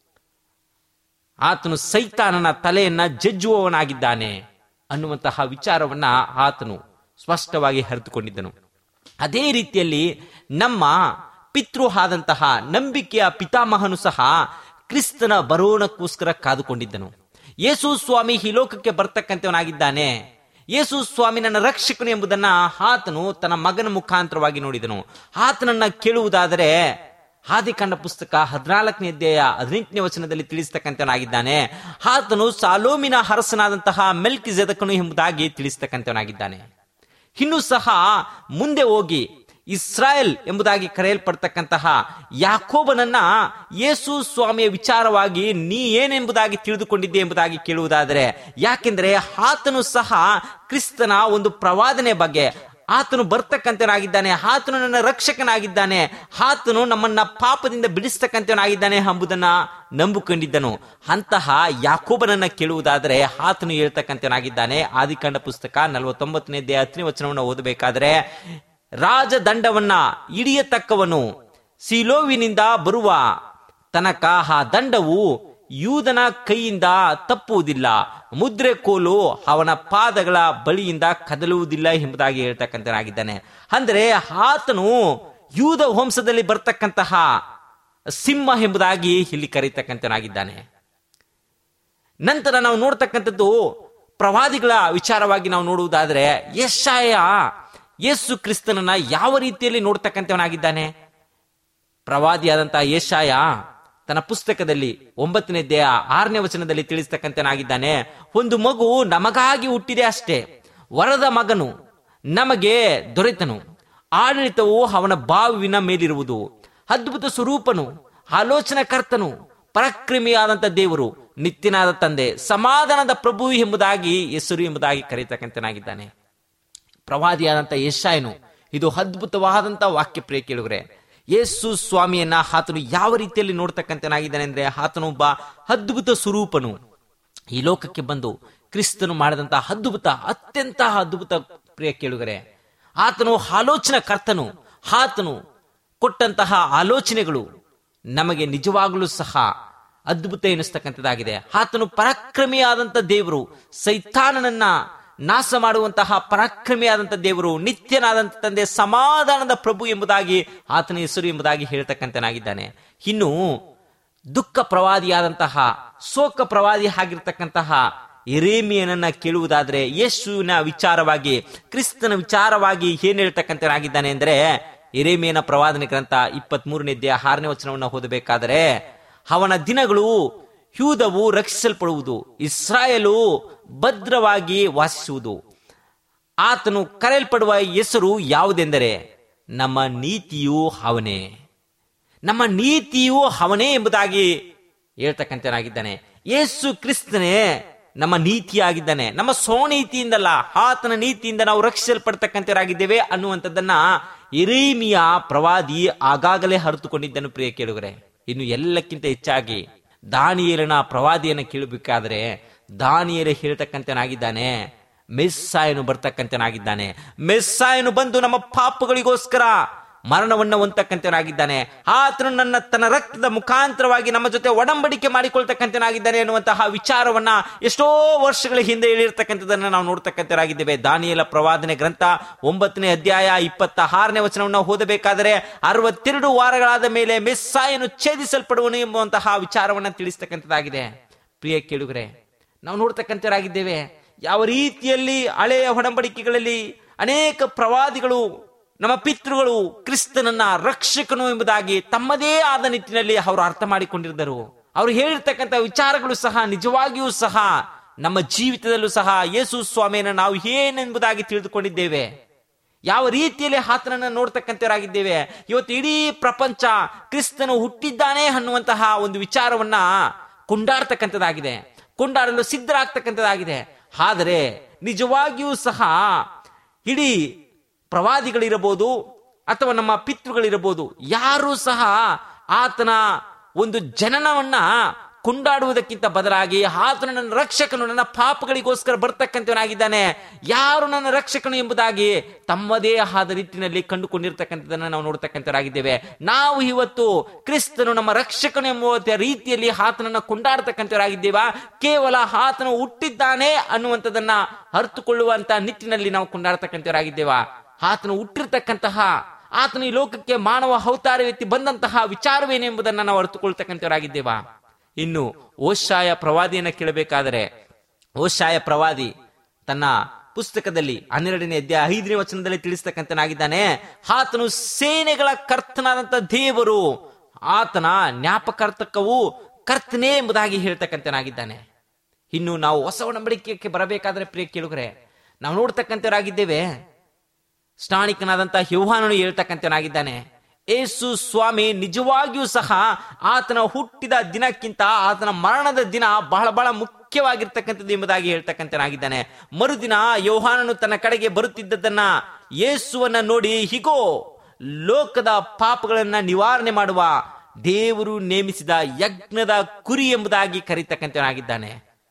ಆತನು ಸೈತಾನನ ತಲೆಯನ್ನ ಜಜ್ಜುವವನಾಗಿದ್ದಾನೆ ಅನ್ನುವಂತಹ ವಿಚಾರವನ್ನ ಆತನು ಸ್ಪಷ್ಟವಾಗಿ ಹರಿದುಕೊಂಡಿದ್ದನು ಅದೇ ರೀತಿಯಲ್ಲಿ ನಮ್ಮ ಪಿತೃ ಆದಂತಹ ನಂಬಿಕೆಯ ಪಿತಾಮಹನು ಸಹ ಕ್ರಿಸ್ತನ ಬರೋಣಕ್ಕೋಸ್ಕರ ಕಾದುಕೊಂಡಿದ್ದನು ಯೇಸು ಸ್ವಾಮಿ ಈ ಲೋಕಕ್ಕೆ ಬರ್ತಕ್ಕಂಥವನಾಗಿದ್ದಾನೆ ಯೇಸು ಸ್ವಾಮಿ ನನ್ನ ರಕ್ಷಕನು ಎಂಬುದನ್ನ ಆತನು ತನ್ನ ಮಗನ ಮುಖಾಂತರವಾಗಿ ನೋಡಿದನು ಆತನನ್ನ ಕೇಳುವುದಾದರೆ ಆದಿಕಾಂಡ ಪುಸ್ತಕ ಹದಿನಾಲ್ಕನೇ ಅಧ್ಯಾಯ ಹದಿನೆಂಟನೇ ವಚನದಲ್ಲಿ ತಿಳಿಸ್ತಕ್ಕಂಥವನಾಗಿದ್ದಾನೆ ಆತನು ಸಾಲೋಮಿನ ಅರಸನಾದಂತಹ ಮೆಲ್ಕಿ ಜದಕನು ಎಂಬುದಾಗಿ ತಿಳಿಸ್ತಕ್ಕಂಥವನಾಗಿದ್ದಾನೆ ಇನ್ನು ಸಹ ಮುಂದೆ ಹೋಗಿ ಇಸ್ರಾಯೇಲ್ ಎಂಬುದಾಗಿ ಕರೆಯಲ್ಪಡ್ತಕ್ಕಂತಹ ಯಾಕೋಬನನ್ನ ಯೇಸು ಸ್ವಾಮಿಯ ವಿಚಾರವಾಗಿ ನೀ ಏನೆಂಬುದಾಗಿ ತಿಳಿದುಕೊಂಡಿದ್ದೆ ಎಂಬುದಾಗಿ ಕೇಳುವುದಾದರೆ ಯಾಕೆಂದ್ರೆ ಆತನು ಸಹ ಕ್ರಿಸ್ತನ ಒಂದು ಪ್ರವಾದನೆ ಬಗ್ಗೆ ಆತನು ಬರ್ತಕ್ಕಂಥವನಾಗಿದ್ದಾನೆ ಆತನು ನನ್ನ ರಕ್ಷಕನಾಗಿದ್ದಾನೆ ಆತನು ನಮ್ಮನ್ನ ಪಾಪದಿಂದ ಬಿಡಿಸ್ತಕ್ಕಂಥವನಾಗಿದ್ದಾನೆ ಎಂಬುದನ್ನ ನಂಬಿಕೊಂಡಿದ್ದನು ಅಂತಹ ಯಾಕೋಬನನ್ನ ಕೇಳುವುದಾದರೆ ಆತನು ಹೇಳ್ತಕ್ಕಂಥವನಾಗಿದ್ದಾನೆ ಆದಿಕಾಂಡ ಪುಸ್ತಕ ನಲವತ್ತೊಂಬತ್ತನೇ ಹತ್ತನೇ ವಚನವನ್ನು ಓದಬೇಕಾದ್ರೆ ರಾಜದಂಡವನ್ನ ಹಿಡಿಯತಕ್ಕವನು ಸಿಲೋವಿನಿಂದ ಬರುವ ತನಕ ಆ ದಂಡವು ಯೂದನ ಕೈಯಿಂದ ತಪ್ಪುವುದಿಲ್ಲ ಮುದ್ರೆ ಕೋಲು ಅವನ ಪಾದಗಳ ಬಳಿಯಿಂದ ಕದಲುವುದಿಲ್ಲ ಎಂಬುದಾಗಿ ಹೇಳ್ತಕ್ಕಂಥನಾಗಿದ್ದಾನೆ ಅಂದ್ರೆ ಆತನು ಯೂದ ವಂಶದಲ್ಲಿ ಬರ್ತಕ್ಕಂತಹ ಸಿಂಹ ಎಂಬುದಾಗಿ ಇಲ್ಲಿ ಕರೀತಕ್ಕಂಥನಾಗಿದ್ದಾನೆ ನಂತರ ನಾವು ನೋಡ್ತಕ್ಕಂಥದ್ದು ಪ್ರವಾದಿಗಳ ವಿಚಾರವಾಗಿ ನಾವು ನೋಡುವುದಾದ್ರೆ ಯಶಾಯ ಯೇಸು ಕ್ರಿಸ್ತನನ್ನ ಯಾವ ರೀತಿಯಲ್ಲಿ ನೋಡ್ತಕ್ಕಂಥವನಾಗಿದ್ದಾನೆ ಪ್ರವಾದಿಯಾದಂತಹ ಯಶಾಯ ತನ್ನ ಪುಸ್ತಕದಲ್ಲಿ ಒಂಬತ್ತನೇ ದೇಹ ಆರನೇ ವಚನದಲ್ಲಿ ತಿಳಿಸ್ತಕ್ಕಂಥನಾಗಿದ್ದಾನೆ ಒಂದು ಮಗು ನಮಗಾಗಿ ಹುಟ್ಟಿದೆ ಅಷ್ಟೇ ವರದ ಮಗನು ನಮಗೆ ದೊರೆತನು ಆಡಳಿತವು ಅವನ ಬಾವಿನ ಮೇಲಿರುವುದು ಅದ್ಭುತ ಸ್ವರೂಪನು ಆಲೋಚನಕರ್ತನು ಪರಾಕ್ರಮಿಯಾದಂಥ ದೇವರು ನಿತ್ಯನಾದ ತಂದೆ ಸಮಾಧಾನದ ಪ್ರಭು ಎಂಬುದಾಗಿ ಹೆಸರು ಎಂಬುದಾಗಿ ಕರೀತಕ್ಕಂತನಾಗಿದ್ದಾನೆ ಪ್ರವಾದಿಯಾದಂಥ ಯಶಾಯನು ಇದು ಅದ್ಭುತವಾದಂಥ ವಾಕ್ಯ ಪ್ರಿಯ ಕೇಳುಗರೆ ಯೇಸು ಸ್ವಾಮಿಯನ್ನ ಆತನು ಯಾವ ರೀತಿಯಲ್ಲಿ ನೋಡ್ತಕ್ಕಂತನಾಗಿದ್ದಾನೆ ಅಂದ್ರೆ ಆತನು ಒಬ್ಬ ಅದ್ಭುತ ಸ್ವರೂಪನು ಈ ಲೋಕಕ್ಕೆ ಬಂದು ಕ್ರಿಸ್ತನು ಮಾಡಿದಂತಹ ಅದ್ಭುತ ಅತ್ಯಂತ ಅದ್ಭುತ ಪ್ರಿಯ ಕೇಳುಗರೆ ಆತನು ಆಲೋಚನಾ ಕರ್ತನು ಆತನು ಕೊಟ್ಟಂತಹ ಆಲೋಚನೆಗಳು ನಮಗೆ ನಿಜವಾಗಲೂ ಸಹ ಅದ್ಭುತ ಎನಿಸ್ತಕ್ಕಂಥದ್ದಾಗಿದೆ ಆತನು ಪರಾಕ್ರಮಿಯಾದಂಥ ದೇವರು ಸೈತಾನನನ್ನ ನಾಶ ಮಾಡುವಂತಹ ಪರಾಕ್ರಮಿಯಾದಂಥ ದೇವರು ನಿತ್ಯನಾದಂಥ ತಂದೆ ಸಮಾಧಾನದ ಪ್ರಭು ಎಂಬುದಾಗಿ ಆತನ ಹೆಸರು ಎಂಬುದಾಗಿ ಹೇಳ್ತಕ್ಕಂಥನಾಗಿದ್ದಾನೆ ಇನ್ನು ದುಃಖ ಪ್ರವಾದಿಯಾದಂತಹ ಶೋಕ ಪ್ರವಾದಿ ಆಗಿರ್ತಕ್ಕಂತಹ ಎರೇಮಿಯನನ್ನ ಕೇಳುವುದಾದ್ರೆ ಯೇಸುವಿನ ವಿಚಾರವಾಗಿ ಕ್ರಿಸ್ತನ ವಿಚಾರವಾಗಿ ಏನ್ ಹೇಳ್ತಕ್ಕಂಥನಾಗಿದ್ದಾನೆ ಅಂದ್ರೆ ಎರೇಮಿಯನ ಪ್ರವಾದನೆ ಗ್ರಂಥ ಇಪ್ಪತ್ತ್ ಮೂರನೇದ್ಯ ಆರನೇ ವಚನವನ್ನು ಓದಬೇಕಾದರೆ ಅವನ ದಿನಗಳು ಯೂದವು ರಕ್ಷಿಸಲ್ಪಡುವುದು ಇಸ್ರಾಯೇಲು ಭದ್ರವಾಗಿ ವಾಸಿಸುವುದು ಆತನು ಕರೆಯಲ್ಪಡುವ ಹೆಸರು ಯಾವುದೆಂದರೆ ನಮ್ಮ ನೀತಿಯು ಅವನೇ ನಮ್ಮ ನೀತಿಯು ಅವನೇ ಎಂಬುದಾಗಿ ಹೇಳ್ತಕ್ಕಂಥನಾಗಿದ್ದಾನೆ ಯೇಸು ಕ್ರಿಸ್ತನೇ ನಮ್ಮ ನೀತಿಯಾಗಿದ್ದಾನೆ ನಮ್ಮ ಸ್ವನೀತಿಯಿಂದಲ್ಲ ಆತನ ನೀತಿಯಿಂದ ನಾವು ರಕ್ಷಿಸಲ್ಪಡ್ತಕ್ಕಂಥವರಾಗಿದ್ದೇವೆ ಅನ್ನುವಂಥದ್ದನ್ನ ಇರೇಮಿಯ ಪ್ರವಾದಿ ಆಗಾಗಲೇ ಹರಿತುಕೊಂಡಿದ್ದನು ಪ್ರಿಯ ಕೇಳುಗರೆ ಇನ್ನು ಎಲ್ಲಕ್ಕಿಂತ ಹೆಚ್ಚಾಗಿ ದಾನಿಯೇಲನ ಪ್ರವಾದಿಯನ್ನು ಕೇಳಬೇಕಾದ್ರೆ ದಾನಿಯೇಲ ಹೇಳ್ತಕ್ಕಂಥನಾಗಿದ್ದಾನೆ ಮೆಸ್ಸಾಯನು ಬರ್ತಕ್ಕಂಥನಾಗಿದ್ದಾನೆ ಮೆಸ್ಸಾಯನು ಬಂದು ನಮ್ಮ ಪಾಪಗಳಿಗೋಸ್ಕರ ಮರಣವನ್ನ ಹೊಂದಕ್ಕಂತನಾಗಿದ್ದಾನೆ ಆತನು ನನ್ನ ತನ್ನ ರಕ್ತದ ಮುಖಾಂತರವಾಗಿ ನಮ್ಮ ಜೊತೆ ಒಡಂಬಡಿಕೆ ಮಾಡಿಕೊಳ್ತಕ್ಕಂತನಾಗಿದ್ದಾನೆ ಅನ್ನುವಂತಹ ವಿಚಾರವನ್ನ ಎಷ್ಟೋ ವರ್ಷಗಳ ಹಿಂದೆ ಹೇಳಿರ್ತಕ್ಕಂಥದನ್ನ ನಾವು ನೋಡ್ತಕ್ಕಂತರಾಗಿದ್ದೇವೆ ದಾನಿಯಲ ಪ್ರವಾದನೆ ಗ್ರಂಥ ಒಂಬತ್ತನೇ ಅಧ್ಯಾಯ ಇಪ್ಪತ್ತ ಆರನೇ ವಚನವನ್ನು ಓದಬೇಕಾದರೆ ಅರವತ್ತೆರಡು ವಾರಗಳಾದ ಮೇಲೆ ಮೆಸ್ಸಾಯನು ಛೇದಿಸಲ್ಪಡುವನು ಎಂಬುವಂತಹ ವಿಚಾರವನ್ನ ತಿಳಿಸ್ತಕ್ಕಂಥದ್ದಾಗಿದೆ ಪ್ರಿಯ ಕೇಳುಗರೆ ನಾವು ನೋಡ್ತಕ್ಕಂಥವರಾಗಿದ್ದೇವೆ ಯಾವ ರೀತಿಯಲ್ಲಿ ಹಳೆಯ ಒಡಂಬಡಿಕೆಗಳಲ್ಲಿ ಅನೇಕ ಪ್ರವಾದಿಗಳು ನಮ್ಮ ಪಿತೃಗಳು ಕ್ರಿಸ್ತನನ್ನ ರಕ್ಷಕನು ಎಂಬುದಾಗಿ ತಮ್ಮದೇ ಆದ ನಿಟ್ಟಿನಲ್ಲಿ ಅವರು ಅರ್ಥ ಮಾಡಿಕೊಂಡಿದ್ದರು ಅವರು ಹೇಳಿರ್ತಕ್ಕಂಥ ವಿಚಾರಗಳು ಸಹ ನಿಜವಾಗಿಯೂ ಸಹ ನಮ್ಮ ಜೀವಿತದಲ್ಲೂ ಸಹ ಯೇಸು ಸ್ವಾಮಿಯನ್ನು ನಾವು ಏನೆಂಬುದಾಗಿ ತಿಳಿದುಕೊಂಡಿದ್ದೇವೆ ಯಾವ ರೀತಿಯಲ್ಲಿ ಆತನನ್ನ ನೋಡ್ತಕ್ಕಂಥವರಾಗಿದ್ದೇವೆ ಇವತ್ತು ಇಡೀ ಪ್ರಪಂಚ ಕ್ರಿಸ್ತನು ಹುಟ್ಟಿದ್ದಾನೆ ಅನ್ನುವಂತಹ ಒಂದು ವಿಚಾರವನ್ನ ಕೊಂಡಾಡ್ತಕ್ಕಂಥದ್ದಾಗಿದೆ ಕೊಂಡಾಡಲು ಸಿದ್ಧರಾಗ್ತಕ್ಕಂಥದ್ದಾಗಿದೆ ಆದರೆ ನಿಜವಾಗಿಯೂ ಸಹ ಇಡೀ ಪ್ರವಾದಿಗಳಿರಬಹುದು ಅಥವಾ ನಮ್ಮ ಪಿತೃಗಳಿರಬಹುದು ಯಾರೂ ಸಹ ಆತನ ಒಂದು ಜನನವನ್ನ ಕೊಂಡಾಡುವುದಕ್ಕಿಂತ ಬದಲಾಗಿ ಆತನು ನನ್ನ ರಕ್ಷಕನು ನನ್ನ ಪಾಪಗಳಿಗೋಸ್ಕರ ಬರ್ತಕ್ಕಂಥವನಾಗಿದ್ದಾನೆ ಯಾರು ನನ್ನ ರಕ್ಷಕನು ಎಂಬುದಾಗಿ ತಮ್ಮದೇ ಆದ ರೀತಿಯಲ್ಲಿ ಕಂಡುಕೊಂಡಿರ್ತಕ್ಕಂಥದ್ದನ್ನು ನಾವು ನೋಡ್ತಕ್ಕಂಥವರಾಗಿದ್ದೇವೆ ನಾವು ಇವತ್ತು ಕ್ರಿಸ್ತನು ನಮ್ಮ ರಕ್ಷಕನು ಎಂಬುವ ರೀತಿಯಲ್ಲಿ ಆತನನ್ನ ಕೊಂಡಾಡ್ತಕ್ಕಂಥವರಾಗಿದ್ದೇವಾ ಕೇವಲ ಆತನು ಹುಟ್ಟಿದ್ದಾನೆ ಅನ್ನುವಂಥದ್ದನ್ನ ಅರ್ಥಕೊಳ್ಳುವಂತ ನಿಟ್ಟಿನಲ್ಲಿ ನಾವು ಕೊಂಡಾಡ್ತಕ್ಕಂಥವರಾಗಿದ್ದೇವಾ ಆತನು ಹುಟ್ಟಿರ್ತಕ್ಕಂತಹ ಆತನು ಈ ಲೋಕಕ್ಕೆ ಮಾನವ ಅವತಾರ ಎತ್ತಿ ಬಂದಂತಹ ವಿಚಾರವೇನೆಂಬುದನ್ನು ನಾವು ಅರ್ಥಕೊಳ್ತಕ್ಕಂಥವರಾಗಿದ್ದೇವಾ ಇನ್ನು ಓಶಾಯ ಪ್ರವಾದಿಯನ್ನ ಕೇಳಬೇಕಾದರೆ ಓಶಾಯ ಪ್ರವಾದಿ ತನ್ನ ಪುಸ್ತಕದಲ್ಲಿ ಹನ್ನೆರಡನೇ ಅಧ್ಯಾಯ ಐದನೇ ವಚನದಲ್ಲಿ ತಿಳಿಸ್ತಕ್ಕಂಥನಾಗಿದ್ದಾನೆ ಆತನು ಸೇನೆಗಳ ಕರ್ತನಾದಂತ ದೇವರು ಆತನ ಜ್ಞಾಪಕಾರ್ಥಕವು ಕರ್ತನೇ ಎಂಬುದಾಗಿ ಹೇಳ್ತಕ್ಕಂಥನಾಗಿದ್ದಾನೆ ಇನ್ನು ನಾವು ಹೊಸ ಒಡಂಬಡಿಕೆಗೆ ಬರಬೇಕಾದ್ರೆ ಪ್ರಿಯ ಕೇಳುಗರೆ ನಾವು ನೋಡ್ತಕ್ಕಂಥವರಾಗಿದ್ದೇವೆ ಸ್ನಾನಿಕನಾದಂತಹ ಯೋಹಾನನು ಹೇಳ್ತಕ್ಕಂಥನಾಗಿದ್ದಾನೆ ಏಸು ಸ್ವಾಮಿ ನಿಜವಾಗಿಯೂ ಸಹ ಆತನ ಹುಟ್ಟಿದ ದಿನಕ್ಕಿಂತ ಆತನ ಮರಣದ ದಿನ ಬಹಳ ಬಹಳ ಮುಖ್ಯವಾಗಿರ್ತಕ್ಕಂಥದ್ದು ಎಂಬುದಾಗಿ ಹೇಳ್ತಕ್ಕಂಥನಾಗಿದ್ದಾನೆ ಮರುದಿನ ಯೋಹಾನನು ತನ್ನ ಕಡೆಗೆ ಬರುತ್ತಿದ್ದದನ್ನ ಯೇಸುವನ್ನ ನೋಡಿ ಹಿಗೋ ಲೋಕದ ಪಾಪಗಳನ್ನ ನಿವಾರಣೆ ಮಾಡುವ ದೇವರು ನೇಮಿಸಿದ ಯಜ್ಞದ ಕುರಿ ಎಂಬುದಾಗಿ ಕರೀತಕ್ಕಂಥನಾಗಿದ್ದಾನೆ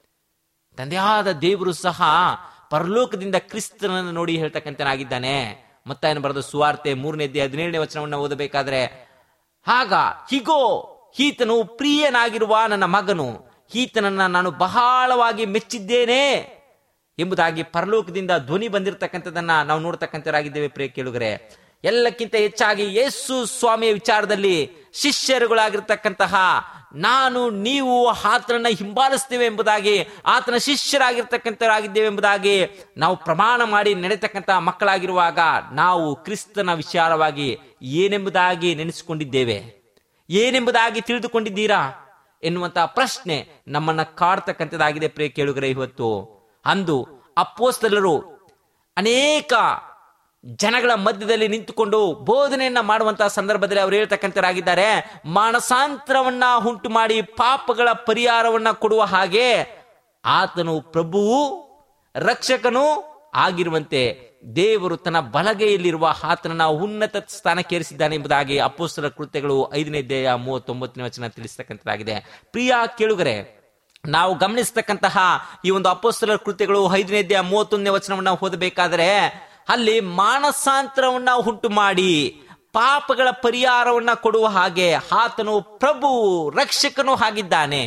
ತಂದೆಯಾದ ದೇವರು ಸಹ ಪರಲೋಕದಿಂದ ಕ್ರಿಸ್ತನನ್ನು ನೋಡಿ ಹೇಳ್ತಕ್ಕಂಥನಾಗಿದ್ದಾನೆ ಮತ್ತಾಯನ ಬರೆದ ಸುವಾರ್ತೆ ಮೂರನೇ ಹದಿನೇಳನೇ ವಚನವನ್ನು ಓದಬೇಕಾದ್ರೆ ಆಗ ಹೀಗೋ ಈತನು ಪ್ರಿಯನಾಗಿರುವ ನನ್ನ ಮಗನು ಈತನನ್ನ ನಾನು ಬಹಳವಾಗಿ ಮೆಚ್ಚಿದ್ದೇನೆ ಎಂಬುದಾಗಿ ಪರಲೋಕದಿಂದ ಧ್ವನಿ ಬಂದಿರತಕ್ಕಂಥದನ್ನ ನಾವು ನೋಡ್ತಕ್ಕಂಥವರಾಗಿದ್ದೇವೆ ಪ್ರಿಯ ಕೇಳುಗರೆ ಎಲ್ಲಕ್ಕಿಂತ ಹೆಚ್ಚಾಗಿ ಯೇಸು ಸ್ವಾಮಿಯ ವಿಚಾರದಲ್ಲಿ ಶಿಷ್ಯರುಗಳಾಗಿರ್ತಕ್ಕಂತಹ ನಾನು ನೀವು ಆತನನ್ನ ಹಿಂಬಾಲಿಸ್ತೇವೆ ಎಂಬುದಾಗಿ ಆತನ ಶಿಷ್ಯರಾಗಿರ್ತಕ್ಕಂಥವರಾಗಿದ್ದೇವೆ ಎಂಬುದಾಗಿ ನಾವು ಪ್ರಮಾಣ ಮಾಡಿ ನಡೆತಕ್ಕಂತಹ ಮಕ್ಕಳಾಗಿರುವಾಗ ನಾವು ಕ್ರಿಸ್ತನ ವಿಚಾರವಾಗಿ ಏನೆಂಬುದಾಗಿ ನೆನೆಸಿಕೊಂಡಿದ್ದೇವೆ ಏನೆಂಬುದಾಗಿ ತಿಳಿದುಕೊಂಡಿದ್ದೀರಾ ಎನ್ನುವಂತಹ ಪ್ರಶ್ನೆ ನಮ್ಮನ್ನ ಕಾಡ್ತಕ್ಕಂಥದ್ದಾಗಿದೆ ಪ್ರಿಯ ಕೇಳುಗರೆ ಇವತ್ತು ಅಂದು ಅಪ್ಪೋಸ್ತಲರು ಅನೇಕ ಜನಗಳ ಮಧ್ಯದಲ್ಲಿ ನಿಂತುಕೊಂಡು ಬೋಧನೆಯನ್ನ ಮಾಡುವಂತಹ ಸಂದರ್ಭದಲ್ಲಿ ಅವರು ಹೇಳ್ತಕ್ಕಂಥರಾಗಿದ್ದಾರೆ ಮಾನಸಾಂತರವನ್ನ ಉಂಟು ಮಾಡಿ ಪಾಪಗಳ ಪರಿಹಾರವನ್ನ ಕೊಡುವ ಹಾಗೆ ಆತನು ಪ್ರಭುವು ರಕ್ಷಕನು ಆಗಿರುವಂತೆ ದೇವರು ತನ್ನ ಬಲಗೈಯಲ್ಲಿರುವ ಆತನನ್ನ ಉನ್ನತ ಸ್ಥಾನಕ್ಕೇರಿಸಿದ್ದಾನೆ ಎಂಬುದಾಗಿ ಅಪ್ಪೋಸ್ತರ ಕೃತ್ಯಗಳು ಐದನೇ ಅಧ್ಯಾಯ ಮೂವತ್ತೊಂಬತ್ತನೇ ವಚನ ತಿಳಿಸ್ತಕ್ಕಂಥದ್ದಾಗಿದೆ ಪ್ರಿಯ ಕೇಳುಗರೆ ನಾವು ಗಮನಿಸ್ತಕ್ಕಂತಹ ಈ ಒಂದು ಅಪ್ಪೋಸ್ತಲ ಕೃತ್ಯಗಳು ಐದನೇ ಅಧ್ಯಾಯ ಮೂವತ್ತೊಂದನೇ ವಚನವನ್ನ ಓದಬೇಕಾದರೆ ಅಲ್ಲಿ ಮಾನಸಾಂತರವನ್ನ ಉಂಟು ಮಾಡಿ ಪಾಪಗಳ ಪರಿಹಾರವನ್ನ ಕೊಡುವ ಹಾಗೆ ಆತನು ಪ್ರಭು ರಕ್ಷಕನು ಆಗಿದ್ದಾನೆ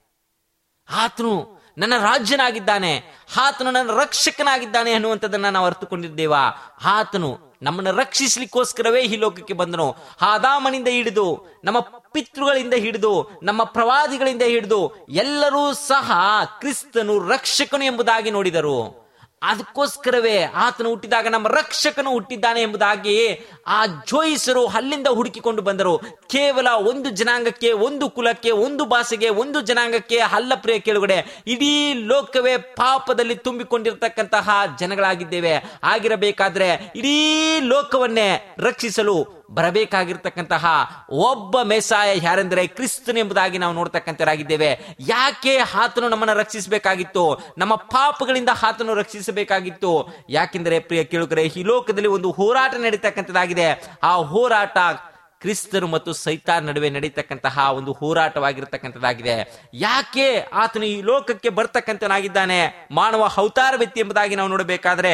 ಆತನು ನನ್ನ ರಾಜ್ಯನಾಗಿದ್ದಾನೆ ಆತನು ನನ್ನ ರಕ್ಷಕನಾಗಿದ್ದಾನೆ ಅನ್ನುವಂಥದ್ದನ್ನ ನಾವು ಅರ್ಥಕೊಂಡಿದ್ದೇವಾ ಆತನು ನಮ್ಮನ್ನು ರಕ್ಷಿಸಲಿಕ್ಕೋಸ್ಕರವೇ ಈ ಲೋಕಕ್ಕೆ ಬಂದನು ಆದಾಮನಿಂದ ಹಿಡಿದು ನಮ್ಮ ಪಿತೃಗಳಿಂದ ಹಿಡಿದು ನಮ್ಮ ಪ್ರವಾದಿಗಳಿಂದ ಹಿಡಿದು ಎಲ್ಲರೂ ಸಹ ಕ್ರಿಸ್ತನು ರಕ್ಷಕನು ಎಂಬುದಾಗಿ ನೋಡಿದರು ಅದಕ್ಕೋಸ್ಕರವೇ ಆತನು ಹುಟ್ಟಿದಾಗ ನಮ್ಮ ರಕ್ಷಕನು ಹುಟ್ಟಿದ್ದಾನೆ ಎಂಬುದಾಗಿ ಆ ಜೋಯಿಸರು ಅಲ್ಲಿಂದ ಹುಡುಕಿಕೊಂಡು ಬಂದರು ಕೇವಲ ಒಂದು ಜನಾಂಗಕ್ಕೆ ಒಂದು ಕುಲಕ್ಕೆ ಒಂದು ಭಾಷೆಗೆ ಒಂದು ಜನಾಂಗಕ್ಕೆ ಅಲ್ಲ ಪ್ರಿಯ ಕೇಳುಗಡೆ ಇಡೀ ಲೋಕವೇ ಪಾಪದಲ್ಲಿ ತುಂಬಿಕೊಂಡಿರ್ತಕ್ಕಂತಹ ಜನಗಳಾಗಿದ್ದೇವೆ ಆಗಿರಬೇಕಾದ್ರೆ ಇಡೀ ಲೋಕವನ್ನೇ ರಕ್ಷಿಸಲು ಬರಬೇಕಾಗಿರ್ತಕ್ಕಂತಹ ಒಬ್ಬ ಮೇಸಾಯ ಯಾರೆಂದರೆ ಕ್ರಿಸ್ತನ್ ಎಂಬುದಾಗಿ ನಾವು ನೋಡ್ತಕ್ಕಂಥರಾಗಿದ್ದೇವೆ ಯಾಕೆ ಆತನು ನಮ್ಮನ್ನು ರಕ್ಷಿಸಬೇಕಾಗಿತ್ತು ನಮ್ಮ ಪಾಪಗಳಿಂದ ಆತನು ರಕ್ಷಿಸಬೇಕಾಗಿತ್ತು ಯಾಕೆಂದರೆ ಪ್ರಿಯ ಕೇಳುಗರೆ ಈ ಲೋಕದಲ್ಲಿ ಒಂದು ಹೋರಾಟ ನಡೀತಕ್ಕಂಥದ್ದಾಗಿದೆ ಆ ಹೋರಾಟ ಕ್ರಿಸ್ತರು ಮತ್ತು ಸೈತಾನ್ ನಡುವೆ ನಡೀತಕ್ಕಂತಹ ಒಂದು ಹೋರಾಟವಾಗಿರ್ತಕ್ಕಂಥದ್ದಾಗಿದೆ ಯಾಕೆ ಆತನು ಈ ಲೋಕಕ್ಕೆ ಬರ್ತಕ್ಕಂಥನಾಗಿದ್ದಾನೆ ಮಾನವ ಅವತಾರ ವ್ಯಕ್ತಿ ಎಂಬುದಾಗಿ ನಾವು ನೋಡಬೇಕಾದ್ರೆ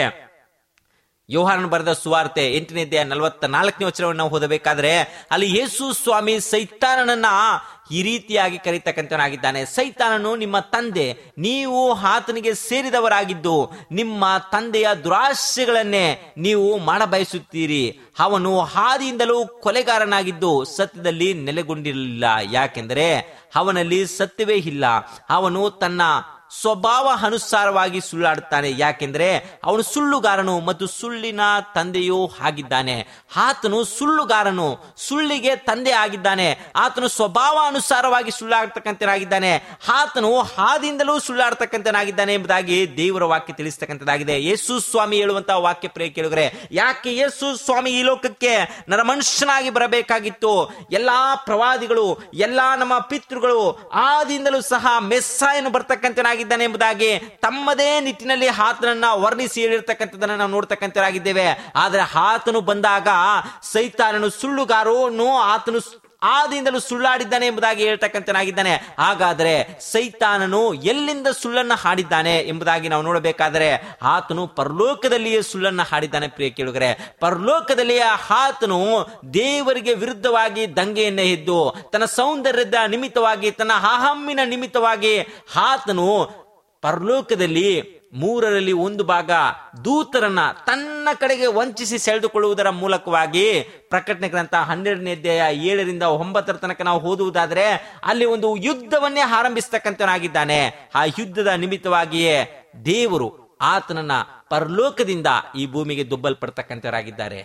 ಯೋಹಾನನ್ ಬರೆದ ಸುವಾರ್ತೆ ಎಂಟನೇ ಅಧ್ಯಾಯ ನಲವತ್ತ ನಾಲ್ಕನೇ ವಚನವನ್ನು ನಾವು ಓದಬೇಕಾದ್ರೆ ಅಲ್ಲಿ ಯೇಸು ಸ್ವಾಮಿ ಸೈತಾನನನ್ನ ಈ ರೀತಿಯಾಗಿ ಕರೀತಕ್ಕಂಥನಾಗಿದ್ದಾನೆ ಸೈತಾನನು ನಿಮ್ಮ ತಂದೆ ನೀವು ಆತನಿಗೆ ಸೇರಿದವರಾಗಿದ್ದು ನಿಮ್ಮ ತಂದೆಯ ದುರಾಶೆಗಳನ್ನೇ ನೀವು ಮಾಡಬಯಸುತ್ತೀರಿ ಅವನು ಹಾದಿಯಿಂದಲೂ ಕೊಲೆಗಾರನಾಗಿದ್ದು ಸತ್ಯದಲ್ಲಿ ನೆಲೆಗೊಂಡಿರಲಿಲ್ಲ ಯಾಕೆಂದರೆ ಅವನಲ್ಲಿ ಸತ್ಯವೇ ಇಲ್ಲ ಅವನು ತನ್ನ ಸ್ವಭಾವ ಅನುಸಾರವಾಗಿ ಸುಳ್ಳಾಡುತ್ತಾನೆ ಯಾಕೆಂದ್ರೆ ಅವನು ಸುಳ್ಳುಗಾರನು ಮತ್ತು ಸುಳ್ಳಿನ ತಂದೆಯೂ ಆಗಿದ್ದಾನೆ ಆತನು ಸುಳ್ಳುಗಾರನು ಸುಳ್ಳಿಗೆ ತಂದೆ ಆಗಿದ್ದಾನೆ ಆತನು ಸ್ವಭಾವ ಅನುಸಾರವಾಗಿ ಸುಳ್ಳಾಡ್ತಕ್ಕಂಥನಾಗಿದ್ದಾನೆ ಆತನು ಹಾದಿಂದಲೂ ಸುಳ್ಳಾಡ್ತಕ್ಕಂಥನಾಗಿದ್ದಾನೆ ಎಂಬುದಾಗಿ ದೇವರ ವಾಕ್ಯ ತಿಳಿಸ್ತಕ್ಕಂಥದ್ದಾಗಿದೆ ಯೇಸು ಸ್ವಾಮಿ ಹೇಳುವಂತಹ ವಾಕ್ಯ ಪ್ರಿಯ ಕೇಳಿದ್ರೆ ಯಾಕೆ ಯೇಸು ಸ್ವಾಮಿ ಈ ಲೋಕಕ್ಕೆ ನರ ಮನುಷ್ಯನಾಗಿ ಬರಬೇಕಾಗಿತ್ತು ಎಲ್ಲಾ ಪ್ರವಾದಿಗಳು ಎಲ್ಲಾ ನಮ್ಮ ಪಿತೃಗಳು ಆದಿಂದಲೂ ಸಹ ಮೆಸ್ಸಾಯನು ಬರ್ತಕ್ಕಂಥನಾಗಿ ಎಂಬುದಾಗಿ ತಮ್ಮದೇ ನಿಟ್ಟಿನಲ್ಲಿ ಆತನನ್ನ ವರ್ಣಿಸಿ ಹೇಳಿರ್ತಕ್ಕಂಥದ್ದನ್ನ ನಾವು ನೋಡ್ತಕ್ಕಂಥರಾಗಿದ್ದೇವೆ ಆದ್ರೆ ಆತನು ಬಂದಾಗ ಸೈತಾನನು ಸುಳ್ಳುಗಾರನು ಆತನು ಆದಿಂದಲೂ ಸುಳ್ಳಾಡಿದ್ದಾನೆ ಎಂಬುದಾಗಿ ಹೇಳ್ತಕ್ಕಂಥನಾಗಿದ್ದಾನೆ ಹಾಗಾದರೆ ಸೈತಾನನು ಎಲ್ಲಿಂದ ಸುಳ್ಳನ್ನ ಹಾಡಿದ್ದಾನೆ ಎಂಬುದಾಗಿ ನಾವು ನೋಡಬೇಕಾದರೆ ಆತನು ಪರಲೋಕದಲ್ಲಿಯೇ ಸುಳ್ಳನ್ನ ಹಾಡಿದ್ದಾನೆ ಪ್ರಿಯ ಕೇಳುಗರೆ ಪರಲೋಕದಲ್ಲಿಯೇ ಆತನು ದೇವರಿಗೆ ವಿರುದ್ಧವಾಗಿ ದಂಗೆಯನ್ನ ಎದ್ದು ತನ್ನ ಸೌಂದರ್ಯದ ನಿಮಿತ್ತವಾಗಿ ತನ್ನ ಅಹಮ್ಮಿನ ನಿಮಿತ್ತವಾಗಿ ಆತನು ಪರಲೋಕದಲ್ಲಿ ಮೂರರಲ್ಲಿ ಒಂದು ಭಾಗ ದೂತರನ್ನ ತನ್ನ ಕಡೆಗೆ ವಂಚಿಸಿ ಸೆಳೆದುಕೊಳ್ಳುವುದರ ಮೂಲಕವಾಗಿ ಪ್ರಕಟಣೆ ಗ್ರಂಥ ಹನ್ನೆರಡನೇ ಅಧ್ಯಾಯ ಏಳರಿಂದ ಒಂಬತ್ತರ ತನಕ ನಾವು ಓದುವುದಾದ್ರೆ ಅಲ್ಲಿ ಒಂದು ಯುದ್ಧವನ್ನೇ ಆರಂಭಿಸ್ತಕ್ಕಂಥನಾಗಿದ್ದಾನೆ ಆ ಯುದ್ಧದ ನಿಮಿತ್ತವಾಗಿಯೇ ದೇವರು ಆತನನ್ನ ಪರಲೋಕದಿಂದ ಈ ಭೂಮಿಗೆ ದುಬ್ಬಲ್ಪಡ್ತಕ್ಕಂಥವರಾಗಿದ್ದಾರೆ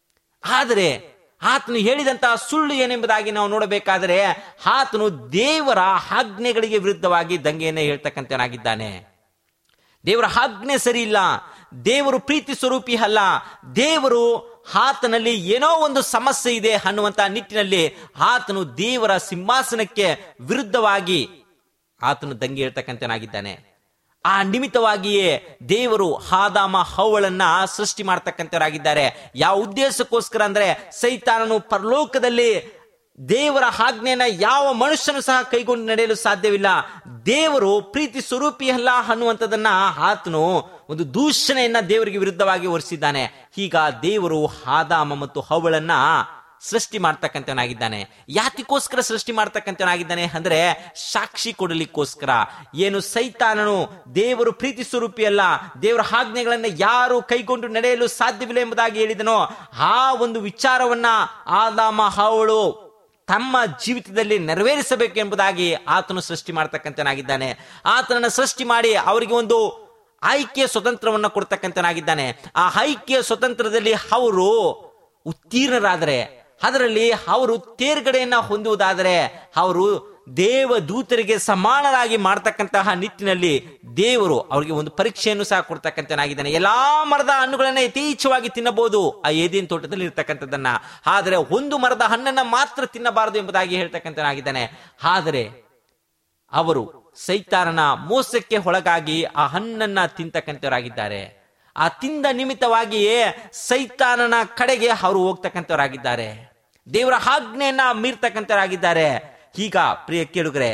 ಆದರೆ ಆತನು ಹೇಳಿದಂತಹ ಸುಳ್ಳು ಏನೆಂಬುದಾಗಿ ನಾವು ನೋಡಬೇಕಾದರೆ ಆತನು ದೇವರ ಆಜ್ಞೆಗಳಿಗೆ ವಿರುದ್ಧವಾಗಿ ದಂಗೆಯನ್ನೇ ಹೇಳ್ತಕ್ಕಂಥನಾಗಿದ್ದಾನೆ ದೇವರ ಆಜ್ಞೆ ಸರಿ ಇಲ್ಲ ದೇವರು ಪ್ರೀತಿ ಸ್ವರೂಪಿ ಅಲ್ಲ ದೇವರು ಆತನಲ್ಲಿ ಏನೋ ಒಂದು ಸಮಸ್ಯೆ ಇದೆ ಅನ್ನುವಂತಹ ನಿಟ್ಟಿನಲ್ಲಿ ಆತನು ದೇವರ ಸಿಂಹಾಸನಕ್ಕೆ ವಿರುದ್ಧವಾಗಿ ಆತನು ದಂಗೆ ಹೇಳ್ತಕ್ಕಂಥನಾಗಿದ್ದಾನೆ ಆ ನಿಮಿತ್ತವಾಗಿಯೇ ದೇವರು ಹಾದಾಮ ಹವಳನ್ನ ಸೃಷ್ಟಿ ಮಾಡ್ತಕ್ಕಂಥವರಾಗಿದ್ದಾರೆ ಯಾವ ಉದ್ದೇಶಕ್ಕೋಸ್ಕರ ಅಂದ್ರೆ ಸೈತಾನನು ಪರಲೋಕದಲ್ಲಿ ದೇವರ ಆಜ್ಞೆಯನ್ನ ಯಾವ ಮನುಷ್ಯನು ಸಹ ಕೈಗೊಂಡು ನಡೆಯಲು ಸಾಧ್ಯವಿಲ್ಲ ದೇವರು ಪ್ರೀತಿ ಸ್ವರೂಪಿ ಅಲ್ಲ ಅನ್ನುವಂಥದ್ದನ್ನ ಆತನು ಒಂದು ದೂಷಣೆಯನ್ನ ದೇವರಿಗೆ ವಿರುದ್ಧವಾಗಿ ಹೊರಿಸಿದ್ದಾನೆ ಈಗ ದೇವರು ಆದಾಮ ಮತ್ತು ಹವಳನ್ನ ಸೃಷ್ಟಿ ಮಾಡ್ತಕ್ಕಂಥವನಾಗಿದ್ದಾನೆ ಯಾತಿಗೋಸ್ಕರ ಸೃಷ್ಟಿ ಮಾಡ್ತಕ್ಕಂಥವನಾಗಿದ್ದಾನೆ ಅಂದ್ರೆ ಸಾಕ್ಷಿ ಕೊಡಲಿಕ್ಕೋಸ್ಕರ ಏನು ಸೈತಾನನು ದೇವರು ಪ್ರೀತಿ ಸ್ವರೂಪಿ ಅಲ್ಲ ದೇವರ ಆಜ್ಞೆಗಳನ್ನ ಯಾರು ಕೈಗೊಂಡು ನಡೆಯಲು ಸಾಧ್ಯವಿಲ್ಲ ಎಂಬುದಾಗಿ ಹೇಳಿದನೋ ಆ ಒಂದು ವಿಚಾರವನ್ನ ಆದಾಮ ಹಾವಳು ತಮ್ಮ ಜೀವಿತದಲ್ಲಿ ನೆರವೇರಿಸಬೇಕೆಂಬುದಾಗಿ ಆತನು ಸೃಷ್ಟಿ ಮಾಡ್ತಕ್ಕಂಥನಾಗಿದ್ದಾನೆ ಆತನನ್ನ ಸೃಷ್ಟಿ ಮಾಡಿ ಅವರಿಗೆ ಒಂದು ಆಯ್ಕೆಯ ಸ್ವತಂತ್ರವನ್ನ ಕೊಡ್ತಕ್ಕಂಥನಾಗಿದ್ದಾನೆ ಆ ಆಯ್ಕೆಯ ಸ್ವತಂತ್ರದಲ್ಲಿ ಅವರು ಉತ್ತೀರ್ಣರಾದರೆ ಅದರಲ್ಲಿ ಅವರು ತೇರ್ಗಡೆಯನ್ನ ಹೊಂದುವುದಾದರೆ ಅವರು ದೇವ ದೂತರಿಗೆ ಸಮಾನರಾಗಿ ಮಾಡ್ತಕ್ಕಂತಹ ನಿಟ್ಟಿನಲ್ಲಿ ದೇವರು ಅವರಿಗೆ ಒಂದು ಪರೀಕ್ಷೆಯನ್ನು ಸಹ ಕೊಡ್ತಕ್ಕಂಥನಾಗಿದ್ದಾನೆ ಎಲ್ಲಾ ಮರದ ಹಣ್ಣುಗಳನ್ನ ಯಥೇಚ್ಛವಾಗಿ ತಿನ್ನಬಹುದು ಆ ಏದೇನ್ ತೋಟದಲ್ಲಿ ಇರ್ತಕ್ಕಂಥದ್ದನ್ನ ಆದರೆ ಒಂದು ಮರದ ಹಣ್ಣನ್ನ ಮಾತ್ರ ತಿನ್ನಬಾರದು ಎಂಬುದಾಗಿ ಹೇಳ್ತಕ್ಕಂಥನಾಗಿದ್ದಾನೆ ಆದರೆ ಅವರು ಸೈತಾನನ ಮೋಸಕ್ಕೆ ಒಳಗಾಗಿ ಆ ಹಣ್ಣನ್ನ ತಿಂತಕ್ಕಂಥವರಾಗಿದ್ದಾರೆ ಆ ತಿಂದ ನಿಮಿತ್ತವಾಗಿಯೇ ಸೈತಾನನ ಕಡೆಗೆ ಅವರು ಹೋಗ್ತಕ್ಕಂಥವರಾಗಿದ್ದಾರೆ ದೇವರ ಆಜ್ಞೆಯನ್ನ ಮೀರ್ತಕ್ಕಂಥವರಾಗಿದ್ದಾರೆ ಈಗ ಪ್ರಿಯ ಕೇಳುಗರೆ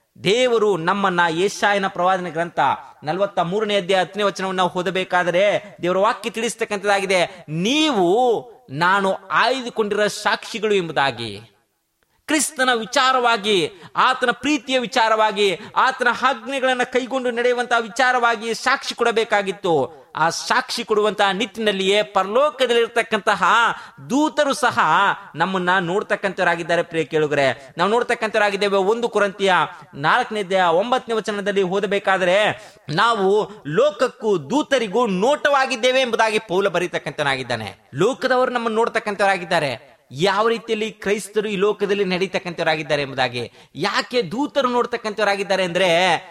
ದೇವರು ನಮ್ಮನ್ನ ಏಷಾಯನ ಪ್ರವಾದನೆ ಗ್ರಂಥ ನಲವತ್ತ ಮೂರನೇ ಅಧ್ಯಾಯ ಹತ್ತನೇ ವಚನವನ್ನು ನಾವು ಓದಬೇಕಾದರೆ ದೇವರ ವಾಕ್ಯ ತಿಳಿಸ್ತಕ್ಕಂಥದ್ದಾಗಿದೆ ನೀವು ನಾನು ಆಯ್ದುಕೊಂಡಿರೋ ಸಾಕ್ಷಿಗಳು ಎಂಬುದಾಗಿ ಕ್ರಿಸ್ತನ ವಿಚಾರವಾಗಿ ಆತನ ಪ್ರೀತಿಯ ವಿಚಾರವಾಗಿ ಆತನ ಆಜ್ಞೆಗಳನ್ನ ಕೈಗೊಂಡು ನಡೆಯುವಂತಹ ವಿಚಾರವಾಗಿ ಸಾಕ್ಷಿ ಕೊಡಬೇಕಾಗಿತ್ತು ಆ ಸಾಕ್ಷಿ ಕೊಡುವಂತಹ ನಿಟ್ಟಿನಲ್ಲಿಯೇ ಪರಲೋಕದಲ್ಲಿರ್ತಕ್ಕಂತಹ ದೂತರು ಸಹ ನಮ್ಮನ್ನ ನೋಡ್ತಕ್ಕಂಥವರಾಗಿದ್ದಾರೆ ಪ್ರಿಯ ಕೇಳುಗರೆ ನಾವು ನೋಡ್ತಕ್ಕಂಥವರಾಗಿದ್ದೇವೆ ಒಂದು ಕುರಂತಿಯ ನಾಲ್ಕನೇ ಒಂಬತ್ತನೇ ವಚನದಲ್ಲಿ ಓದಬೇಕಾದ್ರೆ ನಾವು ಲೋಕಕ್ಕೂ ದೂತರಿಗೂ ನೋಟವಾಗಿದ್ದೇವೆ ಎಂಬುದಾಗಿ ಪೌಲ ಬರೀತಕ್ಕಂಥನಾಗಿದ್ದಾನೆ ಲೋಕದವರು ನಮ್ಮನ್ನು ನೋಡ್ತಕ್ಕಂಥವರಾಗಿದ್ದಾರೆ ಯಾವ ರೀತಿಯಲ್ಲಿ ಕ್ರೈಸ್ತರು ಈ ಲೋಕದಲ್ಲಿ ನಡೀತಕ್ಕಂಥವರಾಗಿದ್ದಾರೆ ಎಂಬುದಾಗಿ ಯಾಕೆ ದೂತರು ನೋಡ್ತಕ್ಕಂಥವರಾಗಿದ್ದಾರೆ ಅಂದ್ರೆ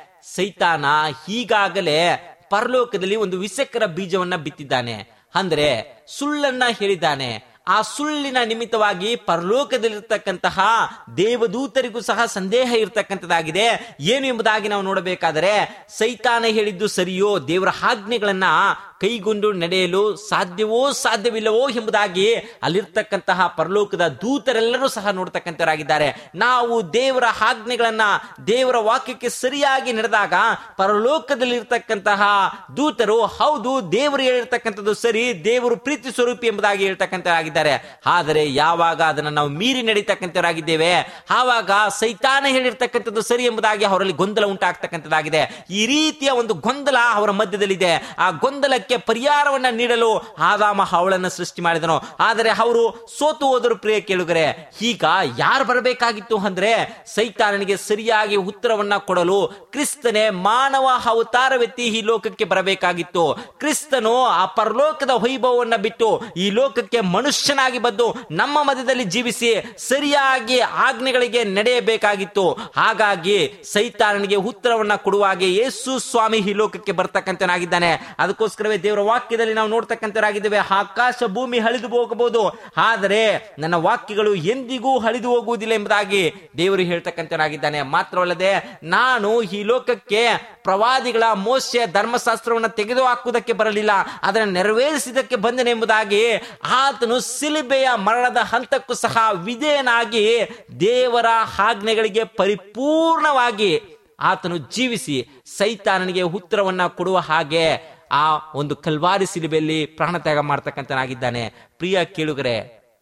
ಸೈತಾನ ಈಗಾಗಲೇ ಪರಲೋಕದಲ್ಲಿ ಒಂದು ವಿಸಕರ ಬೀಜವನ್ನ ಬಿತ್ತಿದ್ದಾನೆ ಅಂದ್ರೆ ಸುಳ್ಳನ್ನ ಹೇಳಿದ್ದಾನೆ ಆ ಸುಳ್ಳಿನ ನಿಮಿತ್ತವಾಗಿ ಪರಲೋಕದಲ್ಲಿರ್ತಕ್ಕಂತಹ ದೇವದೂತರಿಗೂ ಸಹ ಸಂದೇಹ ಇರತಕ್ಕಂಥದ್ದಾಗಿದೆ ಏನು ಎಂಬುದಾಗಿ ನಾವು ನೋಡಬೇಕಾದರೆ ಸೈತಾನ ಹೇಳಿದ್ದು ಸರಿಯೋ ದೇವರ ಆಜ್ಞೆಗಳನ್ನ ಕೈಗೊಂಡು ನಡೆಯಲು ಸಾಧ್ಯವೋ ಸಾಧ್ಯವಿಲ್ಲವೋ ಎಂಬುದಾಗಿ ಅಲ್ಲಿರ್ತಕ್ಕಂತಹ ಪರಲೋಕದ ದೂತರೆಲ್ಲರೂ ಸಹ ನೋಡ್ತಕ್ಕಂಥವರಾಗಿದ್ದಾರೆ ನಾವು ದೇವರ ಆಜ್ಞೆಗಳನ್ನ ದೇವರ ವಾಕ್ಯಕ್ಕೆ ಸರಿಯಾಗಿ ನಡೆದಾಗ ಪರಲೋಕದಲ್ಲಿರ್ತಕ್ಕಂತಹ ದೂತರು ಹೌದು ದೇವರು ಹೇಳಿರ್ತಕ್ಕಂಥದ್ದು ಸರಿ ದೇವರು ಪ್ರೀತಿ ಸ್ವರೂಪಿ ಎಂಬುದಾಗಿ ಹೇಳ್ತಕ್ಕಂಥವರಾಗಿದ್ದಾರೆ ಆದರೆ ಯಾವಾಗ ಅದನ್ನ ನಾವು ಮೀರಿ ನಡೀತಕ್ಕಂಥವರಾಗಿದ್ದೇವೆ ಆವಾಗ ಸೈತಾನ ಹೇಳಿರ್ತಕ್ಕಂಥದ್ದು ಸರಿ ಎಂಬುದಾಗಿ ಅವರಲ್ಲಿ ಗೊಂದಲ ಉಂಟಾಗ್ತಕ್ಕಂಥದ್ದಾಗಿದೆ ಈ ರೀತಿಯ ಒಂದು ಗೊಂದಲ ಅವರ ಮಧ್ಯದಲ್ಲಿದೆ ಆ ಗೊಂದಲಕ್ಕೆ ಪರಿಹಾರವನ್ನ ನೀಡಲು ಆದಾಮ ಅವಳನ್ನ ಸೃಷ್ಟಿ ಮಾಡಿದನು ಆದರೆ ಅವರು ಸೋತು ಹೋದರು ಪ್ರಿಯ ಕೇಳುಗರೆ ಈಗ ಯಾರು ಬರಬೇಕಾಗಿತ್ತು ಅಂದ್ರೆ ಸೈತಾನನಿಗೆ ಸರಿಯಾಗಿ ಉತ್ತರವನ್ನ ಕೊಡಲು ಕ್ರಿಸ್ತನೇ ಮಾನವ ಅವತಾರವೆತ್ತಿ ಈ ಲೋಕಕ್ಕೆ ಬರಬೇಕಾಗಿತ್ತು ಕ್ರಿಸ್ತನು ಆ ಪರಲೋಕದ ವೈಭವವನ್ನ ಬಿಟ್ಟು ಈ ಲೋಕಕ್ಕೆ ಮನುಷ್ಯನಾಗಿ ಬಂದು ನಮ್ಮ ಮಧ್ಯದಲ್ಲಿ ಜೀವಿಸಿ ಸರಿಯಾಗಿ ಆಜ್ಞೆಗಳಿಗೆ ನಡೆಯಬೇಕಾಗಿತ್ತು ಹಾಗಾಗಿ ಸೈತಾನನಿಗೆ ಉತ್ತರವನ್ನ ಕೊಡುವಾಗೆ ಯೇಸು ಸ್ವಾಮಿ ಈ ಲೋಕಕ್ಕೆ ಬರ್ತಕ್ಕಂಥನಾಗಿದ್ದಾನೆ ಅದಕ್ಕೋಸ್ಕರವೇ ದೇವರ ವಾಕ್ಯದಲ್ಲಿ ನಾವು ನೋಡ್ತಕ್ಕಂಥವರಾಗಿದ್ದೇವೆ ಆಕಾಶ ಭೂಮಿ ಹಳಿದು ಹೋಗಬಹುದು ಆದರೆ ನನ್ನ ವಾಕ್ಯಗಳು ಎಂದಿಗೂ ಹಳಿದು ಹೋಗುವುದಿಲ್ಲ ಎಂಬುದಾಗಿ ದೇವರು ಹೇಳ್ತಕ್ಕಂಥನಾಗಿದ್ದಾನೆ ಮಾತ್ರವಲ್ಲದೆ ನಾನು ಈ ಲೋಕಕ್ಕೆ ಪ್ರವಾದಿಗಳ ಮೋಸ್ಯ ಧರ್ಮಶಾಸ್ತ್ರವನ್ನು ತೆಗೆದು ಹಾಕುವುದಕ್ಕೆ ಬರಲಿಲ್ಲ ಅದನ್ನು ನೆರವೇರಿಸಿದಕ್ಕೆ ಬಂದನೆ ಎಂಬುದಾಗಿ ಆತನು ಸಿಲಿಬೆಯ ಮರಣದ ಹಂತಕ್ಕೂ ಸಹ ವಿಧೇಯನಾಗಿ ದೇವರ ಆಜ್ಞೆಗಳಿಗೆ ಪರಿಪೂರ್ಣವಾಗಿ ಆತನು ಜೀವಿಸಿ ಸೈತಾನನಿಗೆ ಉತ್ತರವನ್ನ ಕೊಡುವ ಹಾಗೆ ಆ ಒಂದು ಕಲ್ವಾರಿ ಸಿಲುಬೆಯಲ್ಲಿ ಪ್ರಾಣತ್ಯಾಗ ಮಾಡ್ತಕ್ಕಂಥನಾಗಿದ್ದಾನೆ ಪ್ರಿಯ ಕೇಳುಗರೆ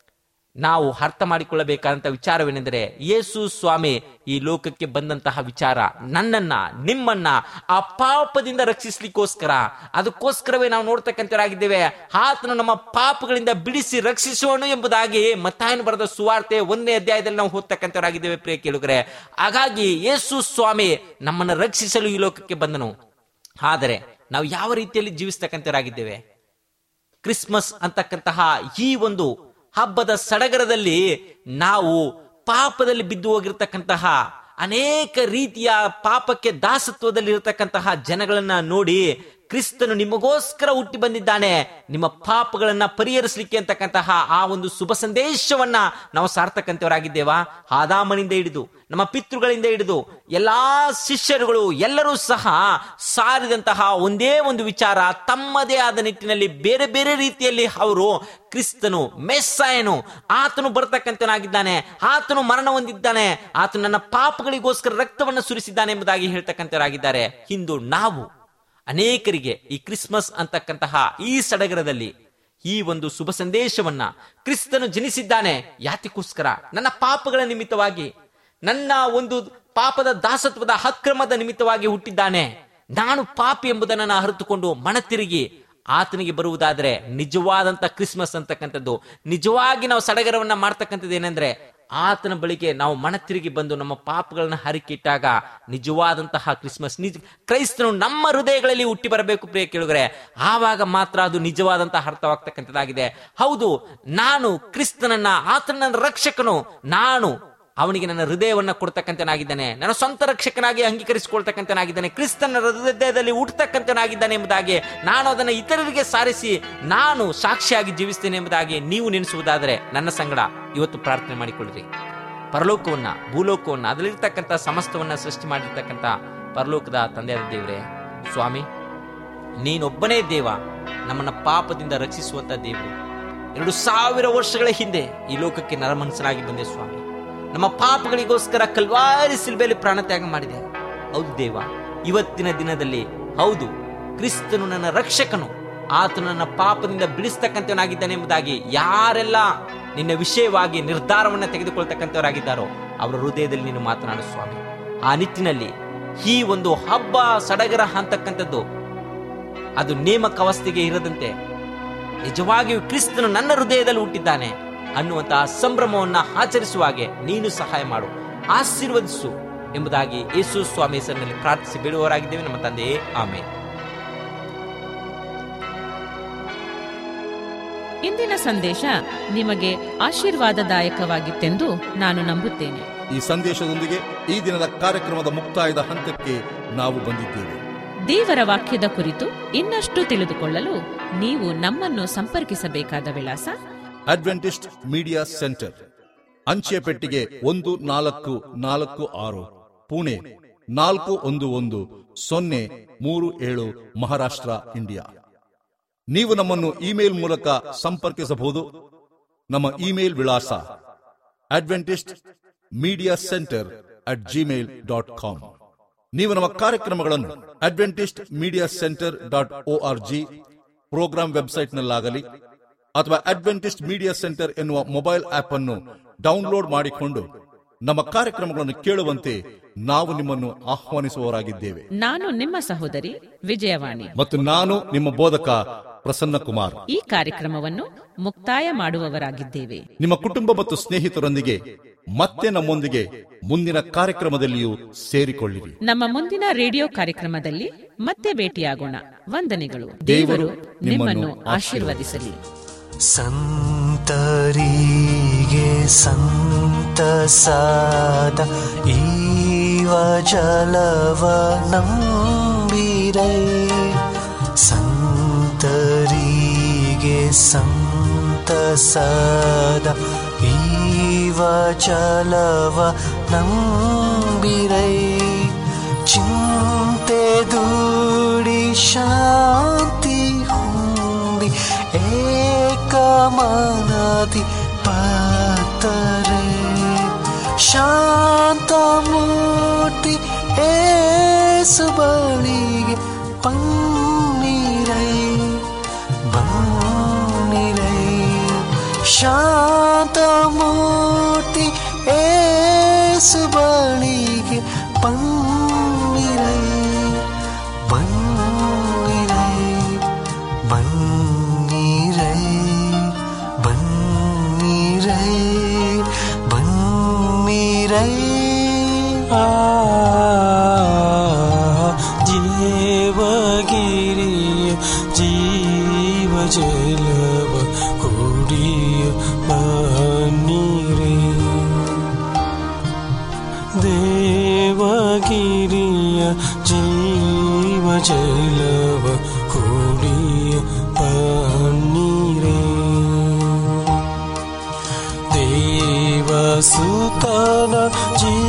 ನಾವು ಅರ್ಥ ಮಾಡಿಕೊಳ್ಳಬೇಕಾದಂತ ವಿಚಾರವೇನೆಂದರೆ ಯೇಸು ಸ್ವಾಮಿ ಈ ಲೋಕಕ್ಕೆ ಬಂದಂತಹ ವಿಚಾರ ನನ್ನನ್ನ ನಿಮ್ಮನ್ನ ಆ ಪಾಪದಿಂದ ರಕ್ಷಿಸ್ಲಿಕ್ಕೋಸ್ಕರ ಅದಕ್ಕೋಸ್ಕರವೇ ನಾವು ನೋಡ್ತಕ್ಕಂಥವರಾಗಿದ್ದೇವೆ ಆತನು ನಮ್ಮ ಪಾಪಗಳಿಂದ ಬಿಡಿಸಿ ರಕ್ಷಿಸೋಣ ಎಂಬುದಾಗಿ ಮತ್ತಾಯನ ಬರೆದ ಸುವಾರ್ತೆ ಒಂದನೇ ಅಧ್ಯಾಯದಲ್ಲಿ ನಾವು ಓದ್ತಕ್ಕಂಥವರಾಗಿದ್ದೇವೆ ಪ್ರಿಯ ಕೇಳುಗರೆ ಹಾಗಾಗಿ ಯೇಸು ಸ್ವಾಮಿ ನಮ್ಮನ್ನು ರಕ್ಷಿಸಲು ಈ ಲೋಕಕ್ಕೆ ಬಂದನು ಆದರೆ ನಾವು ಯಾವ ರೀತಿಯಲ್ಲಿ ಜೀವಿಸ್ತಕ್ಕಂಥವರಾಗಿದ್ದೇವೆ ಕ್ರಿಸ್ಮಸ್ ಅಂತಕ್ಕಂತಹ ಈ ಒಂದು ಹಬ್ಬದ ಸಡಗರದಲ್ಲಿ ನಾವು ಪಾಪದಲ್ಲಿ ಬಿದ್ದು ಹೋಗಿರ್ತಕ್ಕಂತಹ ಅನೇಕ ರೀತಿಯ ಪಾಪಕ್ಕೆ ದಾಸತ್ವದಲ್ಲಿ ಇರತಕ್ಕಂತಹ ಜನಗಳನ್ನ ನೋಡಿ ಕ್ರಿಸ್ತನು ನಿಮಗೋಸ್ಕರ ಹುಟ್ಟಿ ಬಂದಿದ್ದಾನೆ ನಿಮ್ಮ ಪಾಪಗಳನ್ನ ಪರಿಹರಿಸಲಿಕ್ಕೆ ಅಂತಕ್ಕಂತಹ ಆ ಒಂದು ಶುಭ ಸಂದೇಶವನ್ನ ನಾವು ಸಾರ್ತಕ್ಕಂಥವರಾಗಿದ್ದೇವಾ ಆದಾಮನಿಂದ ಹಿಡಿದು ನಮ್ಮ ಪಿತೃಗಳಿಂದ ಹಿಡಿದು ಎಲ್ಲಾ ಶಿಷ್ಯರುಗಳು ಎಲ್ಲರೂ ಸಹ ಸಾರಿದಂತಹ ಒಂದೇ ಒಂದು ವಿಚಾರ ತಮ್ಮದೇ ಆದ ನಿಟ್ಟಿನಲ್ಲಿ ಬೇರೆ ಬೇರೆ ರೀತಿಯಲ್ಲಿ ಅವರು ಕ್ರಿಸ್ತನು ಮೆಸ್ಸಾಯನು ಆತನು ಬರ್ತಕ್ಕಂಥನಾಗಿದ್ದಾನೆ ಆತನು ಮರಣ ಹೊಂದಿದ್ದಾನೆ ಆತನು ನನ್ನ ಪಾಪಗಳಿಗೋಸ್ಕರ ರಕ್ತವನ್ನು ಸುರಿಸಿದ್ದಾನೆ ಎಂಬುದಾಗಿ ಹೇಳ್ತಕ್ಕಂಥವರಾಗಿದ್ದಾರೆ ಇಂದು ನಾವು ಅನೇಕರಿಗೆ ಈ ಕ್ರಿಸ್ಮಸ್ ಅಂತಕ್ಕಂತಹ ಈ ಸಡಗರದಲ್ಲಿ ಈ ಒಂದು ಶುಭ ಸಂದೇಶವನ್ನ ಕ್ರಿಸ್ತನು ಜನಿಸಿದ್ದಾನೆ ಯಾತಿಗೋಸ್ಕರ ನನ್ನ ಪಾಪಗಳ ನಿಮಿತ್ತವಾಗಿ ನನ್ನ ಒಂದು ಪಾಪದ ದಾಸತ್ವದ ಅಕ್ರಮದ ನಿಮಿತ್ತವಾಗಿ ಹುಟ್ಟಿದ್ದಾನೆ ನಾನು ಪಾಪಿ ಎಂಬುದನ್ನು ನಾನು ಅರಿತುಕೊಂಡು ಮನತಿರುಗಿ ಆತನಿಗೆ ಬರುವುದಾದ್ರೆ ನಿಜವಾದಂತ ಕ್ರಿಸ್ಮಸ್ ಅಂತಕ್ಕಂಥದ್ದು ನಿಜವಾಗಿ ನಾವು ಸಡಗರವನ್ನ ಮಾಡ್ತಕ್ಕಂಥದ್ದು ಏನಂದ್ರೆ ಆತನ ಬಳಿಗೆ ನಾವು ಮನ ತಿರುಗಿ ಬಂದು ನಮ್ಮ ಪಾಪಗಳನ್ನ ಹರಿಕಿಟ್ಟಾಗ ನಿಜವಾದಂತಹ ಕ್ರಿಸ್ಮಸ್ ನಿಜ ಕ್ರೈಸ್ತನು ನಮ್ಮ ಹೃದಯಗಳಲ್ಲಿ ಹುಟ್ಟಿ ಬರಬೇಕು ಪ್ರಿಯ ಕೇಳುಗರೆ ಆವಾಗ ಮಾತ್ರ ಅದು ನಿಜವಾದಂತಹ ಅರ್ಥವಾಗ್ತಕ್ಕಂಥದ್ದಾಗಿದೆ ಹೌದು ನಾನು ಕ್ರಿಸ್ತನನ್ನ ಆತನ ರಕ್ಷಕನು ನಾನು ಅವನಿಗೆ ನನ್ನ ಹೃದಯವನ್ನ ಕೊಡ್ತಕ್ಕಂತನಾಗಿದ್ದಾನೆ ನನ್ನ ಸ್ವಂತ ರಕ್ಷಕನಾಗಿ ಅಂಗೀಕರಿಸಿಕೊಳ್ತಕ್ಕಂತನಾಗಿದ್ದಾನೆ ಕ್ರಿಸ್ತನ ಹೃದಯದಲ್ಲಿ ಹುಟ್ಟತಕ್ಕಂತನಾಗಿದ್ದಾನೆ ಎಂಬುದಾಗಿ ನಾನು ಅದನ್ನು ಇತರರಿಗೆ ಸಾರಿಸಿ ನಾನು ಸಾಕ್ಷಿಯಾಗಿ ಜೀವಿಸ್ತೇನೆ ಎಂಬುದಾಗಿ ನೀವು ನೆನೆಸುವುದಾದರೆ ನನ್ನ ಸಂಗಡ ಇವತ್ತು ಪ್ರಾರ್ಥನೆ ಮಾಡಿಕೊಳ್ಳ್ರಿ ಪರಲೋಕವನ್ನ ಭೂಲೋಕವನ್ನ ಅದರಲ್ಲಿರ್ತಕ್ಕಂಥ ಸಮಸ್ತವನ್ನ ಸೃಷ್ಟಿ ಮಾಡಿರ್ತಕ್ಕಂಥ ಪರಲೋಕದ ತಂದೆಯಾದ ದೇವರೇ ಸ್ವಾಮಿ ನೀನೊಬ್ಬನೇ ದೇವ ನಮ್ಮನ್ನ ಪಾಪದಿಂದ ರಕ್ಷಿಸುವಂತ ದೇವರು ಎರಡು ಸಾವಿರ ವರ್ಷಗಳ ಹಿಂದೆ ಈ ಲೋಕಕ್ಕೆ ನರಮನಸ್ಸನಾಗಿ ಬಂದೆ ಸ್ವಾಮಿ ನಮ್ಮ ಪಾಪಗಳಿಗೋಸ್ಕರ ಕಲ್ವಾರಿ ಸಿಲ್ಬೆಯಲ್ಲಿ ಪ್ರಾಣತ್ಯಾಗ ಮಾಡಿದೆ ಹೌದು ದೇವ ಇವತ್ತಿನ ದಿನದಲ್ಲಿ ಹೌದು ಕ್ರಿಸ್ತನು ನನ್ನ ರಕ್ಷಕನು ಆತನು ನನ್ನ ಪಾಪದಿಂದ ಬಿಡಿಸ್ತಕ್ಕಂಥವನಾಗಿದ್ದಾನೆ ಎಂಬುದಾಗಿ ಯಾರೆಲ್ಲ ನಿನ್ನ ವಿಷಯವಾಗಿ ನಿರ್ಧಾರವನ್ನ ತೆಗೆದುಕೊಳ್ತಕ್ಕಂಥವರಾಗಿದ್ದಾರೋ ಅವರ ಹೃದಯದಲ್ಲಿ ನೀನು ಮಾತನಾಡು ಸ್ವಾಮಿ ಆ ನಿಟ್ಟಿನಲ್ಲಿ ಈ ಒಂದು ಹಬ್ಬ ಸಡಗರ ಅಂತಕ್ಕಂಥದ್ದು ಅದು ನೇಮಕ ಅವಸ್ಥೆಗೆ ಇರದಂತೆ ನಿಜವಾಗಿಯೂ ಕ್ರಿಸ್ತನು ನನ್ನ ಹೃದಯದಲ್ಲಿ ಹುಟ್ಟಿದ್ದಾನೆ ಅನ್ನುವಂತಹ ಸಂಭ್ರಮವನ್ನ ಆಚರಿಸುವ ಹಾಗೆ ನೀನು ಸಹಾಯ ಮಾಡು ಆಶೀರ್ವದಿಸು ಎಂಬುದಾಗಿ ಯೇಸು ಸ್ವಾಮಿ ಹೆಸರಿನಲ್ಲಿ ಪ್ರಾರ್ಥಿಸಿ ಬಿಡುವವರಾಗಿದ್ದೇವೆ ನಮ್ಮ ತಂದೆಯೇ ಆಮೇಲೆ ಇಂದಿನ ಸಂದೇಶ ನಿಮಗೆ ಆಶೀರ್ವಾದದಾಯಕವಾಗಿತ್ತೆಂದು ನಾನು ನಂಬುತ್ತೇನೆ ಈ ಸಂದೇಶದೊಂದಿಗೆ ಈ ದಿನದ ಕಾರ್ಯಕ್ರಮದ ಮುಕ್ತಾಯದ ಹಂತಕ್ಕೆ ನಾವು ಬಂದಿದ್ದೇವೆ ದೇವರ ವಾಕ್ಯದ ಕುರಿತು ಇನ್ನಷ್ಟು ತಿಳಿದುಕೊಳ್ಳಲು ನೀವು ನಮ್ಮನ್ನು ಸಂಪರ್ಕಿಸಬೇಕಾದ ವಿಳಾಸ ಅಡ್ವೆಂಟಿಸ್ಟ್ ಮೀಡಿಯಾ ಸೆಂಟರ್ ಅಂಚೆ ಪೆಟ್ಟಿಗೆ ಒಂದು ನಾಲ್ಕು ನಾಲ್ಕು ಆರು ಪುಣೆ ನಾಲ್ಕು ಒಂದು ಒಂದು ಸೊನ್ನೆ ಮೂರು ಏಳು ಮಹಾರಾಷ್ಟ್ರ ಇಂಡಿಯಾ ನೀವು ನಮ್ಮನ್ನು ಇಮೇಲ್ ಮೂಲಕ ಸಂಪರ್ಕಿಸಬಹುದು ನಮ್ಮ ಇಮೇಲ್ ವಿಳಾಸ Adventist media centre at Gmail dot com ನೀವು ನಮ್ಮ ಕಾರ್ಯಕ್ರಮಗಳನ್ನು Adventist media centre dot O R G programme ವೆಬ್ಸೈಟ್ನಲ್ಲಾಗಲಿ ಅಥವಾ ಅಡ್ವೆಂಟಿಸ್ಟ್ ಮೀಡಿಯಾ ಸೆಂಟರ್ ಎನ್ನುವ ಮೊಬೈಲ್ ಆಪ್ ಅನ್ನು ಡೌನ್ಲೋಡ್ ಮಾಡಿಕೊಂಡು ನಮ್ಮ ಕಾರ್ಯಕ್ರಮಗಳನ್ನು ಕೇಳುವಂತೆ ನಾವು ನಿಮ್ಮನ್ನು ಆಹ್ವಾನಿಸುವವರಾಗಿದ್ದೇವೆ ನಾನು ನಿಮ್ಮ ಸಹೋದರಿ ವಿಜಯವಾಣಿ ಮತ್ತು ನಾನು ನಿಮ್ಮ ಬೋಧಕ ಪ್ರಸನ್ನ ಕುಮಾರ್ ಈ ಕಾರ್ಯಕ್ರಮವನ್ನು ಮುಕ್ತಾಯ ಮಾಡುವವರಾಗಿದ್ದೇವೆ ನಿಮ್ಮ ಕುಟುಂಬ ಮತ್ತು ಸ್ನೇಹಿತರೊಂದಿಗೆ ಮತ್ತೆ ನಮ್ಮೊಂದಿಗೆ ಮುಂದಿನ ಕಾರ್ಯಕ್ರಮದಲ್ಲಿಯೂ ಸೇರಿಕೊಳ್ಳಿರಿ ನಮ್ಮ ಮುಂದಿನ ರೇಡಿಯೋ ಕಾರ್ಯಕ್ರಮದಲ್ಲಿ ಮತ್ತೆ ಭೇಟಿಯಾಗೋಣ ವಂದನೆಗಳು ದೇವರು ದೇವರು ನಿಮ್ಮನ್ನು ಆಶೀರ್ವದಿಸಲಿ ಸಂತರಿಗೆ ಸಂತಸಾದ ಈವ ಜಲವ ನಂಬಿರೈ ಸಂತರಿಗೆ ಸಂತಸಾದ ಈವ ಜಲವ ನಂಬಿರೈ ಚಿಂತೆ ದೂಡಿ ಶಾಂತಿ ಹೊಂದಿ ಏಕಮನದಿ ಪಾತರೆ ಶಾಂತ ಮೂರ್ತಿ ಏಸು ಬಳಿಗೆ ಪನ್ನೀರೈ ಬನ್ನಿರೈ ಶಾಂತ ಮೂರ್ತಿ ಏಸು ಬಳಿಗೆ ಪನ್ನಿರೈ ಬನ್ನಿರೈ ಬನ್ನಿರೈ ಬನ್ನಿರೈ ಬನ್ನಿರೈ ಆ ಜೀವಗಿರಿಯ ಜೀವ ಜಲವ ಕುಡಿಯ ಬನ್ನಿರೈ ದೇವಗಿರಿಯ ಜೀವ ಜಲವ ಕುಡಿಯ ಪನ್ನೀರೇ ದೇವಸುತನ ಜೀವ